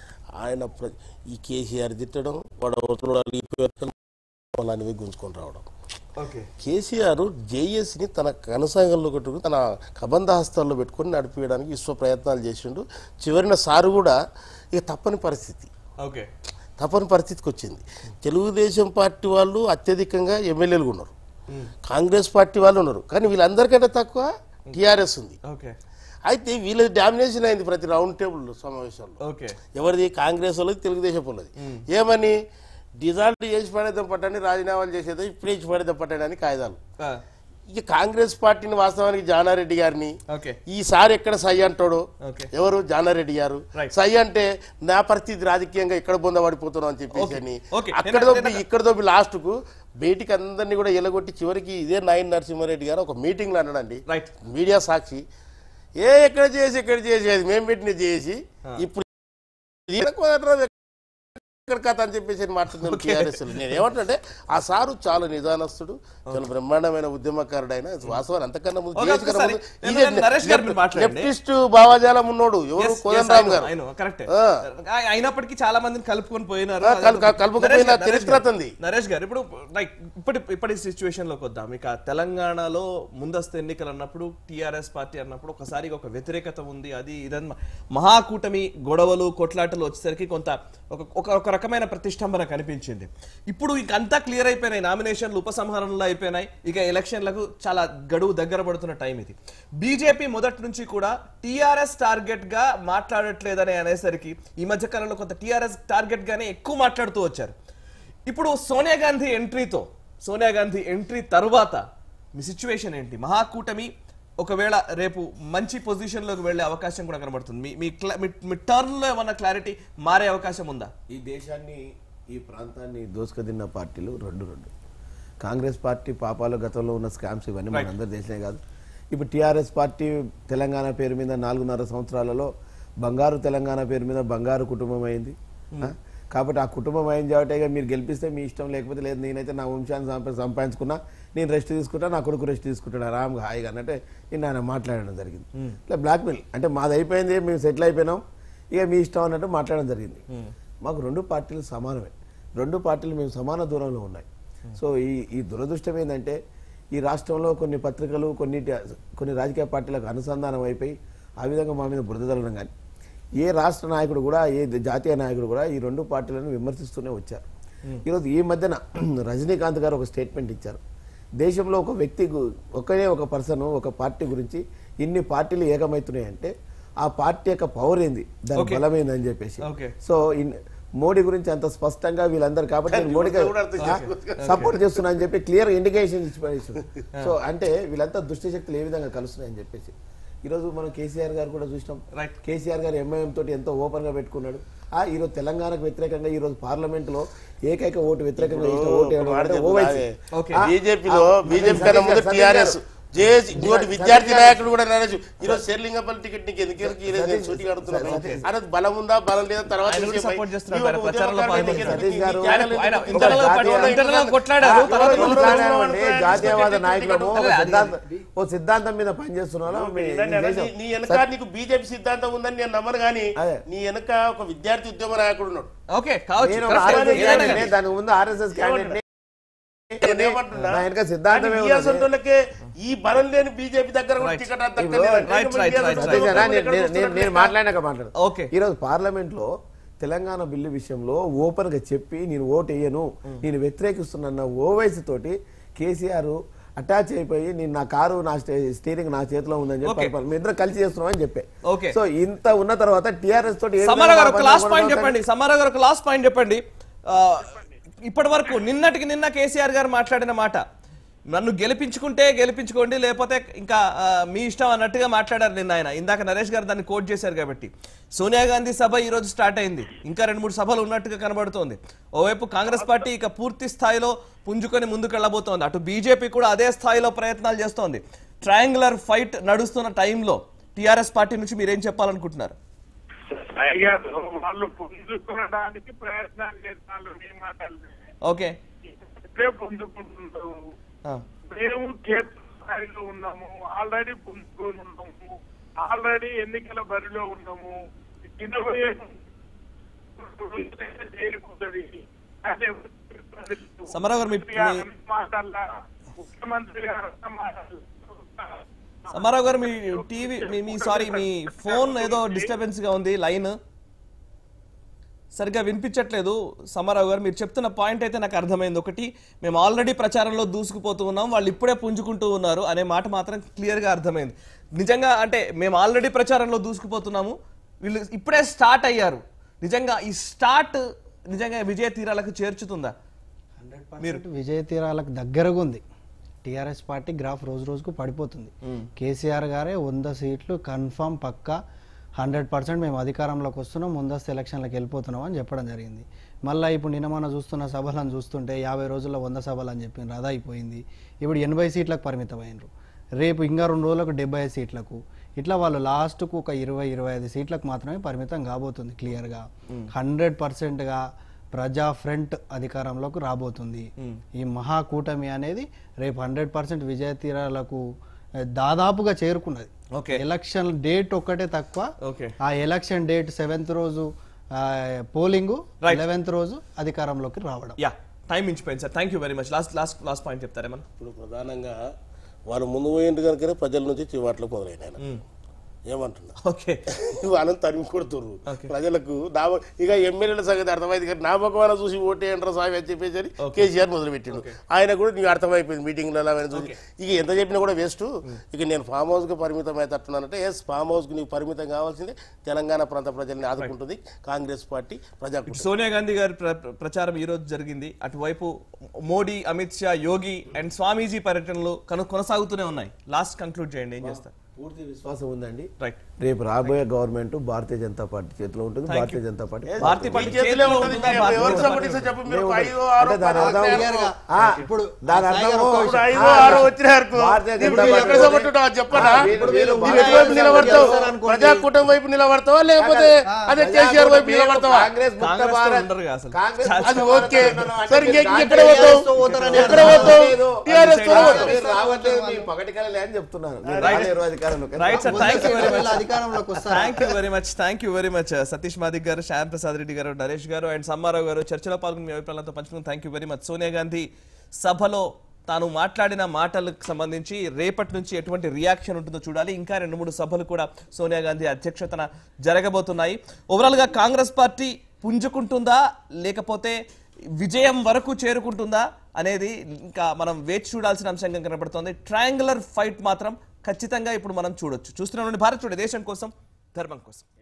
Speaker 9: ఆయన ప్ర- ఈ కేసీఆర్ తిట్టడం వాడు అవతల వాళ్ళు ఈ పేర్లు వాళ్ళని గుంజుకొని రావడం
Speaker 1: ఓకే
Speaker 9: కేసీఆర్ జేఎస్ని తన కనసాగంలో పెట్టుకుని తన కబంధ హస్తాల్లో పెట్టుకొని నడిపించడానికి విశ్వ ప్రయత్నాలు చేసిండు చివరిన సారు కూడా ఇక తప్పని పరిస్థితి
Speaker 1: ఓకే
Speaker 9: తప్పని పరిస్థితికి వచ్చింది తెలుగుదేశం పార్టీ వాళ్ళు అత్యధికంగా ఎమ్మెల్యేలు ఉన్నారు కాంగ్రెస్ పార్టీ వాళ్ళు ఉన్నారు కానీ వీళ్ళందరికంటే తక్కువ టీఆర్ఎస్ ఉంది
Speaker 1: ఓకే
Speaker 9: అయితే వీళ్ళది డామినేషన్ అయింది ప్రతి రౌండ్ టేబుల్ సమావేశంలో
Speaker 1: ఓకే
Speaker 9: ఎవరిది కాంగ్రెస్ వాళ్ళది తెలుగుదేశం వాళ్ళది ఏమని డిజాల్వ్ చేసి పడేద్దాం పట్టండి రాజీనామాలు చేసేది ఇప్పుడే ఇచ్చి పడేద్దాం పట్టండి అని కాయిదాలు ఇక కాంగ్రెస్ పార్టీని వాస్తవానికి జానారెడ్డి గారిని
Speaker 1: ఓకే
Speaker 9: ఈసారి ఎక్కడ సై అంటాడో
Speaker 1: ఓకే
Speaker 9: ఎవరు జానారెడ్డి గారు
Speaker 1: Right.
Speaker 9: సై అంటే నా పరిస్థితి రాజకీయంగా ఎక్కడ పొందబడిపోతున్నాం అని చెప్పేసి
Speaker 1: Okay.
Speaker 9: అని
Speaker 1: Okay.
Speaker 9: అక్కడ
Speaker 1: నేను-
Speaker 9: దొబ్బి
Speaker 1: నేను-
Speaker 9: ఇక్కడ దొబ్బి లాస్ట్ కు బయటికి అందరినీ కూడా ఎలగొట్టి చివరికి ఇదే నాయన్ నరసింహారెడ్డి గారు ఒక మీటింగ్ లో అన్నాడండి
Speaker 1: రైట్
Speaker 9: మీడియా సాక్షి ఏ ఎక్కడ చేసి ఎక్కడ చేసేది మేము పెట్టిన చేసి ఇప్పుడు ఈయన కుదరడం ఇక్కడ కథ అని చెప్పేసి మాట్లాడుతున్నాను టీఆర్ఎస్ నేను ఏమంటే ఆ సారు చాలా నిదానస్తుడు చాలా బ్రహ్మాండమైన ఉద్యమకారుడు ఆయన వాస్తవాన్ని అంతకన్నా ముందు
Speaker 1: ఓకే,
Speaker 9: జేఏసీ కన్నా
Speaker 1: ఒకసారి.
Speaker 9: ముందు
Speaker 1: నేను
Speaker 9: ఈయన
Speaker 1: నరేష్ గారు మీరు మాట్లాడండి.
Speaker 9: లెఫ్టిస్ట్ భావజాలం ఉన్నోడు ఎవరు
Speaker 1: Yes, yes,
Speaker 9: Kodanda
Speaker 1: I
Speaker 9: Ram
Speaker 1: know,
Speaker 9: గారు
Speaker 1: I know, correct.
Speaker 9: ఆ.
Speaker 1: ఆ- అయినప్పటికీ చాలా మందిని కలుపుకొని పోయినారు
Speaker 9: ఆ, కల్- కల్- కలుపుకొని
Speaker 1: నరేష్
Speaker 9: పోయిన
Speaker 1: గారు,
Speaker 9: చరిత్ర
Speaker 1: నరేష్ గారు,
Speaker 9: అతనిది.
Speaker 1: నరేష్ గారు ఇప్పుడు లైక్ ఇప్పటి ఇప్పటి సిచ్యువేషన్ లోకి వద్దాం ఇక తెలంగాణలో ముందస్తు ఎన్నికలు అన్నప్పుడు టిఆర్ఎస్ పార్టీ అన్నప్పుడు ఒకసారి ఒక వ్యతిరేకత ఉంది అది ఇదన్న మహాకూటమి గొడవలు కొట్లాటలు వచ్చేసరికి కొంత ఒక ఒక ఒక రకమైన ప్రతిష్టంభన కనిపించింది ఇప్పుడు ఇక అంతా క్లియర్ అయిపోయినాయి నామినేషన్లు ఉపసంహరణలు అయిపోయినాయి ఇక ఎలక్షన్లకు చాలా గడువు దగ్గర పడుతున్న టైం ఇది బీజేపీ మొదటి నుంచి కూడా టీఆర్ఎస్ టార్గెట్ గా మాట్లాడట్లేదని అనేసరికి ఈ మధ్య కాలంలో కొంత టీఆర్ఎస్ టార్గెట్ గానే ఎక్కువ మాట్లాడుతూ వచ్చారు ఇప్పుడు సోనియా గాంధీ ఎంట్రీతో సోనియా గాంధీ ఎంట్రీ తర్వాత మీ సిచ్యువేషన్ ఏంటి మహాకూటమి ఒకవేళ రేపు మంచి పొజిషన్ లోకి వెళ్లే అవకాశం కూడా కనబడుతుంది మీ మీ క్లా- మీ- మీ టర్న్ లో ఏమన్నా క్లారిటీ మారే అవకాశం ఉందా
Speaker 8: ఈ దేశాన్ని ఈ ప్రాంతాన్ని దోసుకదిన్న పార్టీలు రెండు రెండు కాంగ్రెస్ పార్టీ పాపాలు గతంలో ఉన్న స్కామ్స్ ఇవన్నీ మన అందరి దేశమే కాదు ఇప్పుడు టీఆర్ఎస్ పార్టీ తెలంగాణ పేరు మీద నాలుగున్నర సంవత్సరాలలో బంగారు తెలంగాణ పేరు మీద బంగారు కుటుంబం అయింది ఆ? కాబట్టి ఆ కుటుంబం అయింది కాబట్టి ఇక మీరు గెలిపిస్తే మీ ఇష్టం లేకపోతే లేదు నేనైతే నా వంశాన్ని సంపా- సంపాదించుకున్నా నేను రెస్ట్ తీసుకుంటా నా కొడుకు రెస్ట్ తీసుకుంటాడు ఆరామ్గా హాయిగా అన్నట్టే నేను ఆయన మాట్లాడడం జరిగింది ఇట్లా బ్లాక్మెయిల్ అంటే మాది అయిపోయింది మేము సెటిల్ అయిపోయినాం ఇక మీ ఇష్టం అన్నట్టు మాట్లాడడం జరిగింది మాకు రెండు పార్టీలు సమానమే రెండు పార్టీలు మేము సమాన దూరంలో ఉన్నాయి సో ఈ ఈ దురదృష్టం ఏంటంటే ఈ రాష్ట్రంలో కొన్ని పత్రికలు కొన్ని కొన్ని రాజకీయ పార్టీలకు అనుసంధానం అయిపోయి ఆ విధంగా మా మీద బురద చల్లడం కానీ ఏ రాష్ట్ర నాయకుడు కూడా ఏ జాతీయ నాయకుడు కూడా ఈ రెండు పార్టీలను విమర్శిస్తూనే వచ్చారు ఈరోజు ఈ మధ్యన రజనీకాంత్ గారు ఒక స్టేట్మెంట్ ఇచ్చారు దేశంలో ఒక వ్యక్తి గు- ఒకరే ఒక పర్సన్ ఒక పార్టీ గురించి ఇన్ని పార్టీలు ఏకమవుతున్నాయంటే ఆ పార్టీ యొక్క పవర్ ఏంది దాని
Speaker 1: Okay.
Speaker 8: బలం ఏంది అని చెప్పేసి
Speaker 1: Okay.
Speaker 8: సో ఇన్- మోడీ గురించి అంత స్పష్టంగా వీళ్ళందరూ కాబట్టి నేను మోడీకి
Speaker 9: కూడా అర్థం చేసుకోవచ్చు.
Speaker 8: సపోర్ట్ చేస్తున్నా అని చెప్పి క్లియర్ ఇండికేషన్ ఇచ్చి సో అంటే వీళ్ళంతా దుష్ట శక్తులు ఏ విధంగా కలుస్తున్నాయని చెప్పేసి ఈరోజు మనం కేసీఆర్ గారు కూడా చూసినాం
Speaker 1: Right.
Speaker 8: కేసీఆర్ గారు ఎంఐఎం తోటి ఎంతో ఓపెన్ గా పెట్టుకున్నాడు ఆ ఈ రోజు తెలంగాణకు వ్యతిరేకంగా ఈ రోజు పార్లమెంట్ లో ఏకైక ఓటు వ్యతిరేకంగా వేసిన ఓటు ఎవరు అంటే ఓవైసీ.
Speaker 1: Okay.
Speaker 8: ఆ,
Speaker 9: బీజేపీలో
Speaker 8: ఆ,
Speaker 9: బీజేపీ
Speaker 8: సతీష్
Speaker 9: కన్నా ముందు
Speaker 8: గారు,
Speaker 9: టీఆర్ఎస్
Speaker 8: సతీష్
Speaker 9: జేఏసీ ఇంకోటి
Speaker 8: సతీష్
Speaker 9: విద్యార్థి
Speaker 8: గారు-
Speaker 9: నాయకుడు కూడా నరేష్ ఈరోజు షెర్లింగపల్లి టికెట్ నీకు ఎందుకు ఎందుకు ఈరోజు నేను
Speaker 8: సతీష్-
Speaker 9: సూటిగా అడుగుతున్నాను
Speaker 8: సతీష్.
Speaker 9: అనేది బలం ఉందా బలం లేదా తర్వాత
Speaker 1: ఆయన కూడా
Speaker 9: విషయం.
Speaker 1: support చేస్తున్నాడు.
Speaker 9: ఈ ఒక
Speaker 1: ఆయన ప్రచారంలో
Speaker 9: ఉద్యమకారుడు నీకు
Speaker 1: పాల్గొంటున్నాడు.
Speaker 9: ఎందుకు
Speaker 8: సతీష్ గారు-
Speaker 9: ఈ త్యాగాలు
Speaker 1: ఆయన
Speaker 9: ఎందుకు?
Speaker 1: ఇంటర్నల్
Speaker 9: ఇంత
Speaker 1: పట్టు-
Speaker 9: జాతీయ-
Speaker 1: ఇంటర్నల్ కొట్లాడారు.
Speaker 9: ఆ,
Speaker 1: తర్వాత
Speaker 9: ఇంటర్నల్
Speaker 8: కొట్లాడారు
Speaker 9: కొట్లాడారు.
Speaker 8: అంటే జాతీయవాద నాయకులము ఒక
Speaker 1: అదే, అదే.
Speaker 8: సిద్ధాంతం ఓ సిద్ధాంతం మీద పనిచేస్తున్న వాళ్ళం మీ- ఈ
Speaker 9: నిజంగా
Speaker 8: దేశం-
Speaker 9: నీ- నీ వెనక నీకు బీజేపీ సిద్ధాంతం ఉందని నేను నమ్మను కానీ
Speaker 8: అదే.
Speaker 9: నీ వెనక ఒక విద్యార్థి ఉద్యమ నాయకుడు ఉన్నాడు
Speaker 1: ఓకే కావచ్చు
Speaker 8: నేను ఒక
Speaker 1: Correct.
Speaker 8: RSS
Speaker 1: ఏదైనా
Speaker 8: క్యాండిడేట్
Speaker 1: కానీ.
Speaker 8: దానికి ముందు ఆర్ఎస్ఎస్ క్యాండిడేట్
Speaker 9: నేను ఏమంటున్నా?
Speaker 8: నా వెనక సిద్ధాంతమే
Speaker 9: కానీ
Speaker 8: ఉన్నది.
Speaker 9: BS అంటోళ్ళకే ఈ బలం లేని బీజేపీ దగ్గర కూడా
Speaker 1: Right.
Speaker 9: టికెట్ అంత
Speaker 8: ఇప్పుడు
Speaker 9: అక్కర్లేదు.
Speaker 1: right,
Speaker 9: ఇంకా
Speaker 1: right,
Speaker 9: BS
Speaker 1: right,
Speaker 8: సతీష్ అన్న, నేను-
Speaker 9: ఎక్కడ
Speaker 8: నేను- నేను-
Speaker 9: చూస్తున్నట్టు
Speaker 8: నేను
Speaker 9: లెక్క?
Speaker 8: మాట్లాడినాక మాట్లాడు
Speaker 1: ఓకే.
Speaker 8: ఈరోజు పార్లమెంట్ లో తెలంగాణ బిల్లు విషయంలో ఓపెన్ గా చెప్పి నేను ఓటు వేయను నేను వ్యతిరేకిస్తున్న ఓవైసీ తోటి కేసీఆర్ అటాచ్ అయిపోయి నేను నా కారు నా స్టే- స్టీరింగ్ నా చేతిలో ఉందని చెప్పి
Speaker 1: ఓకే.
Speaker 8: పరిపాలన. మేము ఇద్దరం కలిసి చేస్తున్నామని చెప్పే
Speaker 1: ఓకే.
Speaker 8: సో ఇంత ఉన్న తర్వాత టిఆర్ఎస్ తోటి ఏ
Speaker 1: సమారా గారు ఒక
Speaker 8: విధంగా
Speaker 1: లాస్ట్ పాయింట్
Speaker 8: పని
Speaker 1: చెప్పండి సమారా గారు ఒక లాస్ట్ పాయింట్ చెప్పండి ఆ, ఇప్పటి వరకు నిన్నటికి నిన్న కేసీఆర్ గారు మాట్లాడిన మాట నన్ను గెలిపించుకుంటే గెలిపించుకోండి లేకపోతే ఇంకా ఆ, మీ ఇష్టం అన్నట్టుగా మాట్లాడారు నిన్న ఆయన ఇందాక నరేష్ గారు దాన్ని కోట్ చేశారు కాబట్టి సోనియా గాంధీ సభ ఈ రోజు స్టార్ట్ అయింది ఇంకా రెండు మూడు సభలు ఉన్నట్టుగా కనబడుతోంది ఓవైపు కాంగ్రెస్ పార్టీ ఇక పూర్తి స్థాయిలో పుంజుకొని ముందుకు వెళ్ళబోతోంది అటు బీజేపీ కూడా అదే స్థాయిలో ప్రయత్నాలు చేస్తోంది ట్రయాంగులర్ ఫైట్ నడుస్తున్న టైంలో టీఆర్ఎస్ పార్టీ నుంచి మీరేం చెప్పాలనుకుంటున్నారు
Speaker 10: అయ్యా వాళ్ళు పుంజుకోవడానికి ప్రయత్నాలు చేస్తారు నీ మాటలు
Speaker 1: ఓకే
Speaker 10: ఇప్పుడే పుంజుకుంటున్నారు
Speaker 1: ఆ.
Speaker 10: మేము కేంద్ర స్థాయిలో ఉన్నాము ఆల్రెడీ పుంజుకొని ఉన్నాము ఆల్రెడీ ఎన్నికల బరిలో ఉన్నాము ఇరవై చేరుకుంటుంది అదే
Speaker 1: సమరావు గారు, మీ- మీ-
Speaker 10: మాటల్లా ముఖ్యమంత్రి గారు అన్న మాటలు
Speaker 1: సమారావు గారు మీ టీవీ మీ మీ సారీ మీ ఫోన్ ఏదో డిస్టర్బెన్స్ గా ఉంది లైన్ సరిగ్గా వినిపించట్లేదు సమారావు గారు మీరు చెప్తున్న పాయింట్ అయితే నాకు అర్థమైంది ఒకటి మేము ఆల్రెడీ ప్రచారంలో దూసుకుపోతూ ఉన్నాం వాళ్ళు ఇప్పుడే పుంజుకుంటూ ఉన్నారు అనే మాట మాత్రం క్లియర్ గా అర్థమైంది నిజంగా అంటే మేము ఆల్రెడీ ప్రచారంలో దూసుకుపోతున్నాము వీళ్ళు ఇప్పుడే స్టార్ట్ అయ్యారు నిజంగా ఈ స్టార్ట్ నిజంగా విజయ తీరాలకు చేర్చుతుందా మీరు
Speaker 11: విజయ తీరాలకు దగ్గరగా ఉంది టీఆర్ఎస్ పార్టీ గ్రాఫ్ రోజు రోజుకు పడిపోతుంది కేసీఆర్ గారే వంద సీట్లు కన్ఫామ్ పక్కా హండ్రెడ్ పర్సెంట్ మేము అధికారంలోకి వస్తున్నాం ముందస్తు ఎలక్షన్లకు వెళ్ళిపోతున్నాం అని చెప్పడం జరిగింది మళ్ళీ ఇప్పుడు నిన్న మనం చూస్తున్న సభలను చూస్తుంటే యాభై రోజుల్లో వంద సభలు అని చెప్పిండ్రు అది అయిపోయింది ఇప్పుడు ఎనభై సీట్లకు పరిమితమైనరు రేపు ఇంకా రెండు రోజులకు డెబ్బై ఐదు సీట్లకు ఇట్లా వాళ్ళు లాస్ట్కు ఒక ఇరవై ఇరవై ఐదు సీట్లకు మాత్రమే పరిమితం కాబోతుంది క్లియర్గా హండ్రెడ్ పర్సెంట్గా ప్రజా ఫ్రంట్ అధికారంలోకి రాబోతుంది ఈ మహాకూటమి అనేది రేపు హండ్రెడ్ పర్సెంట్ విజయ తీరాలకు ఆ, దాదాపుగా చేరుకున్నది
Speaker 1: Okay.
Speaker 11: ఎలక్షన్ డేట్ ఒక్కటే తక్కువ
Speaker 1: Okay.
Speaker 11: ఆ ఎలక్షన్ డేట్ సెవెంత్ రోజు పోలింగ్
Speaker 1: Right.
Speaker 11: లెవెన్త్ రోజు అధికారంలోకి రావడం
Speaker 1: యా టైం మించిపోయింది sir thank you very much last last last point చెప్తారేమన్నా
Speaker 9: ఇప్పుడు ప్రధానంగా వాళ్ళు ముందు పోయింది కనుకనే ప్రజల నుంచి చివాట్లు మొదలైనాయి ఏమంటున్నా
Speaker 1: ఓకే
Speaker 9: వాళ్ళని తరిమి కొడుతుర్రు
Speaker 1: Okay.
Speaker 9: ప్రజలకు నా ఇక ఎమ్మెల్యేల సంగతి అర్థమైంది కానీ నా ముఖమాన చూసి ఓటేయంటారా సామి అని చెప్పేసి అని కేసీఆర్ మొదలుపెట్టిండు ఆయన కూడా నీకు అర్థమైపోయింది మీటింగ్లలో ఆయన చూసి ఇక ఎంత చెప్పినా కూడా వేస్ట్ ఇక నేను ఫామ్ హౌస్కి పరిమితం అవుతున్నానంటే ఎస్ ఫామ్ హౌస్కి నీకు పరిమితం కావాల్సిందే తెలంగాణ ప్రాంత ప్రజల్ని ఆదుకుంటుంది కాంగ్రెస్ పార్టీ ప్రజా
Speaker 1: సోనియా గాంధీ గారి ప్ర- ప్ర- ప్రచారం ఈ రోజు జరిగింది అటువైపు మోడీ అమిత్ షా యోగి అండ్ స్వామీజీ పర్యటనలు కను కొనసాగుతూనే ఉన్నాయి లాస్ట్ కంక్లూడ్ చేయండి ఏం చేస్తారు
Speaker 8: పూర్తి విశ్వాసం ఉందండి
Speaker 1: రైట్
Speaker 8: రేపు రాబోయే గవర్నమెంట్ భారతీయ జనతా పార్టీ చేతిలో ఉంటుంది
Speaker 1: Thank
Speaker 8: Bharatiya
Speaker 1: you.
Speaker 8: Janata party
Speaker 1: Bharatiya
Speaker 9: మీ
Speaker 1: పార్టీ
Speaker 9: చేతిలో
Speaker 1: చేతిలో
Speaker 9: ఉంటుంది
Speaker 1: ఉంటుందా?
Speaker 9: చెప్పు,
Speaker 1: భారతీయ
Speaker 9: ఎవరు
Speaker 1: జనతా
Speaker 9: సపోర్ట్
Speaker 1: పార్టీ?
Speaker 9: చెప్పు మీరు
Speaker 8: మేము
Speaker 9: ఐదో ఆరో
Speaker 8: అంటే దాని
Speaker 9: పదో
Speaker 8: అర్థం
Speaker 9: వచ్చినాయి అనుకో.
Speaker 8: ఆ,
Speaker 11: ఇప్పుడు
Speaker 8: దాని
Speaker 11: సాయి గారు
Speaker 8: అర్థం
Speaker 11: ఒక్క
Speaker 9: ఇప్పుడు
Speaker 11: విషయం.
Speaker 9: ఐదో ఆరో వచ్చినాయి అనుకో.
Speaker 8: భారతీయ
Speaker 9: ఇప్పుడు
Speaker 8: జనతా
Speaker 9: ఎక్కడ
Speaker 8: పార్టీ
Speaker 9: సపోర్ట్ ఉంటావో చెప్పనా
Speaker 8: ఆ, వీళ్ళు- వీళ్ళు
Speaker 9: నువ్వు
Speaker 8: బాగా
Speaker 9: ఎటువైపు నిలబడతావు
Speaker 11: చేస్తారనుకోండి.
Speaker 9: ప్రజా కూటమి వైపు నిలబడతావా లేకపోతే అదే కేసీఆర్ వైపు నిలబడతావా
Speaker 8: కాంగ్రెస్ ముక్త
Speaker 1: కాంగ్రెస్ తో
Speaker 8: భారత్
Speaker 1: ఉండరు కదా అసలు.
Speaker 8: కాంగ్రెస్
Speaker 1: చాలా-
Speaker 9: అది
Speaker 8: ముక్త
Speaker 9: ఓకే
Speaker 8: భారత్ అంటే
Speaker 9: సరే
Speaker 8: మీరు
Speaker 9: ఇంక-
Speaker 8: కాంగ్రెస్
Speaker 9: ఎక్కడ పోతావు
Speaker 11: పోతారని
Speaker 9: ఎక్కడ
Speaker 8: అర్థం
Speaker 9: పోతావు
Speaker 8: లేదు.
Speaker 9: టీఆర్ఎస్ తో పోతావు
Speaker 8: మీరు రావట్లేదు మీ పగటి కళలే అని చెప్తున్నాను మీరు
Speaker 1: Right.
Speaker 8: రాలేరు అధికారంలోకి.
Speaker 1: Right sir thank you very
Speaker 11: వీళ్ళ
Speaker 1: మచ్
Speaker 11: అధికారంలోకి వస్తారు
Speaker 1: thank you very much thank you very much Satish Madik గారు శ్యామ్ ప్రసాద్ రెడ్డి గారు నరేష్ గారు అండ్ సమ్మారావు గారు చర్చలో పాల్గొని మీ అభిప్రాయాలతో పంచుకుని thank you very much Sonia Gandhi సభలో తాను మాట్లాడిన మాటలకు సంబంధించి రేపటి నుంచి ఎటువంటి రియాక్షన్ ఉంటుందో చూడాలి ఇంకా రెండు మూడు సభలు కూడా సోనియా గాంధీ అధ్యక్షతన జరగబోతున్నాయి ఓవరాల్ గా కాంగ్రెస్ పార్టీ పుంజుకుంటుందా లేకపోతే విజయం వరకు చేరుకుంటుందా అనేది ఇంకా మనం వేచి చూడాల్సిన అంశంగా కనబడుతోంది ట్రయాంగులర్ ఫైట్ మాత్రం ఖచ్చితంగా ఇప్పుడు మనం చూడొచ్చు చూస్తున్నాం భారత్ చూడే దేశం కోసం ధర్మం కోసం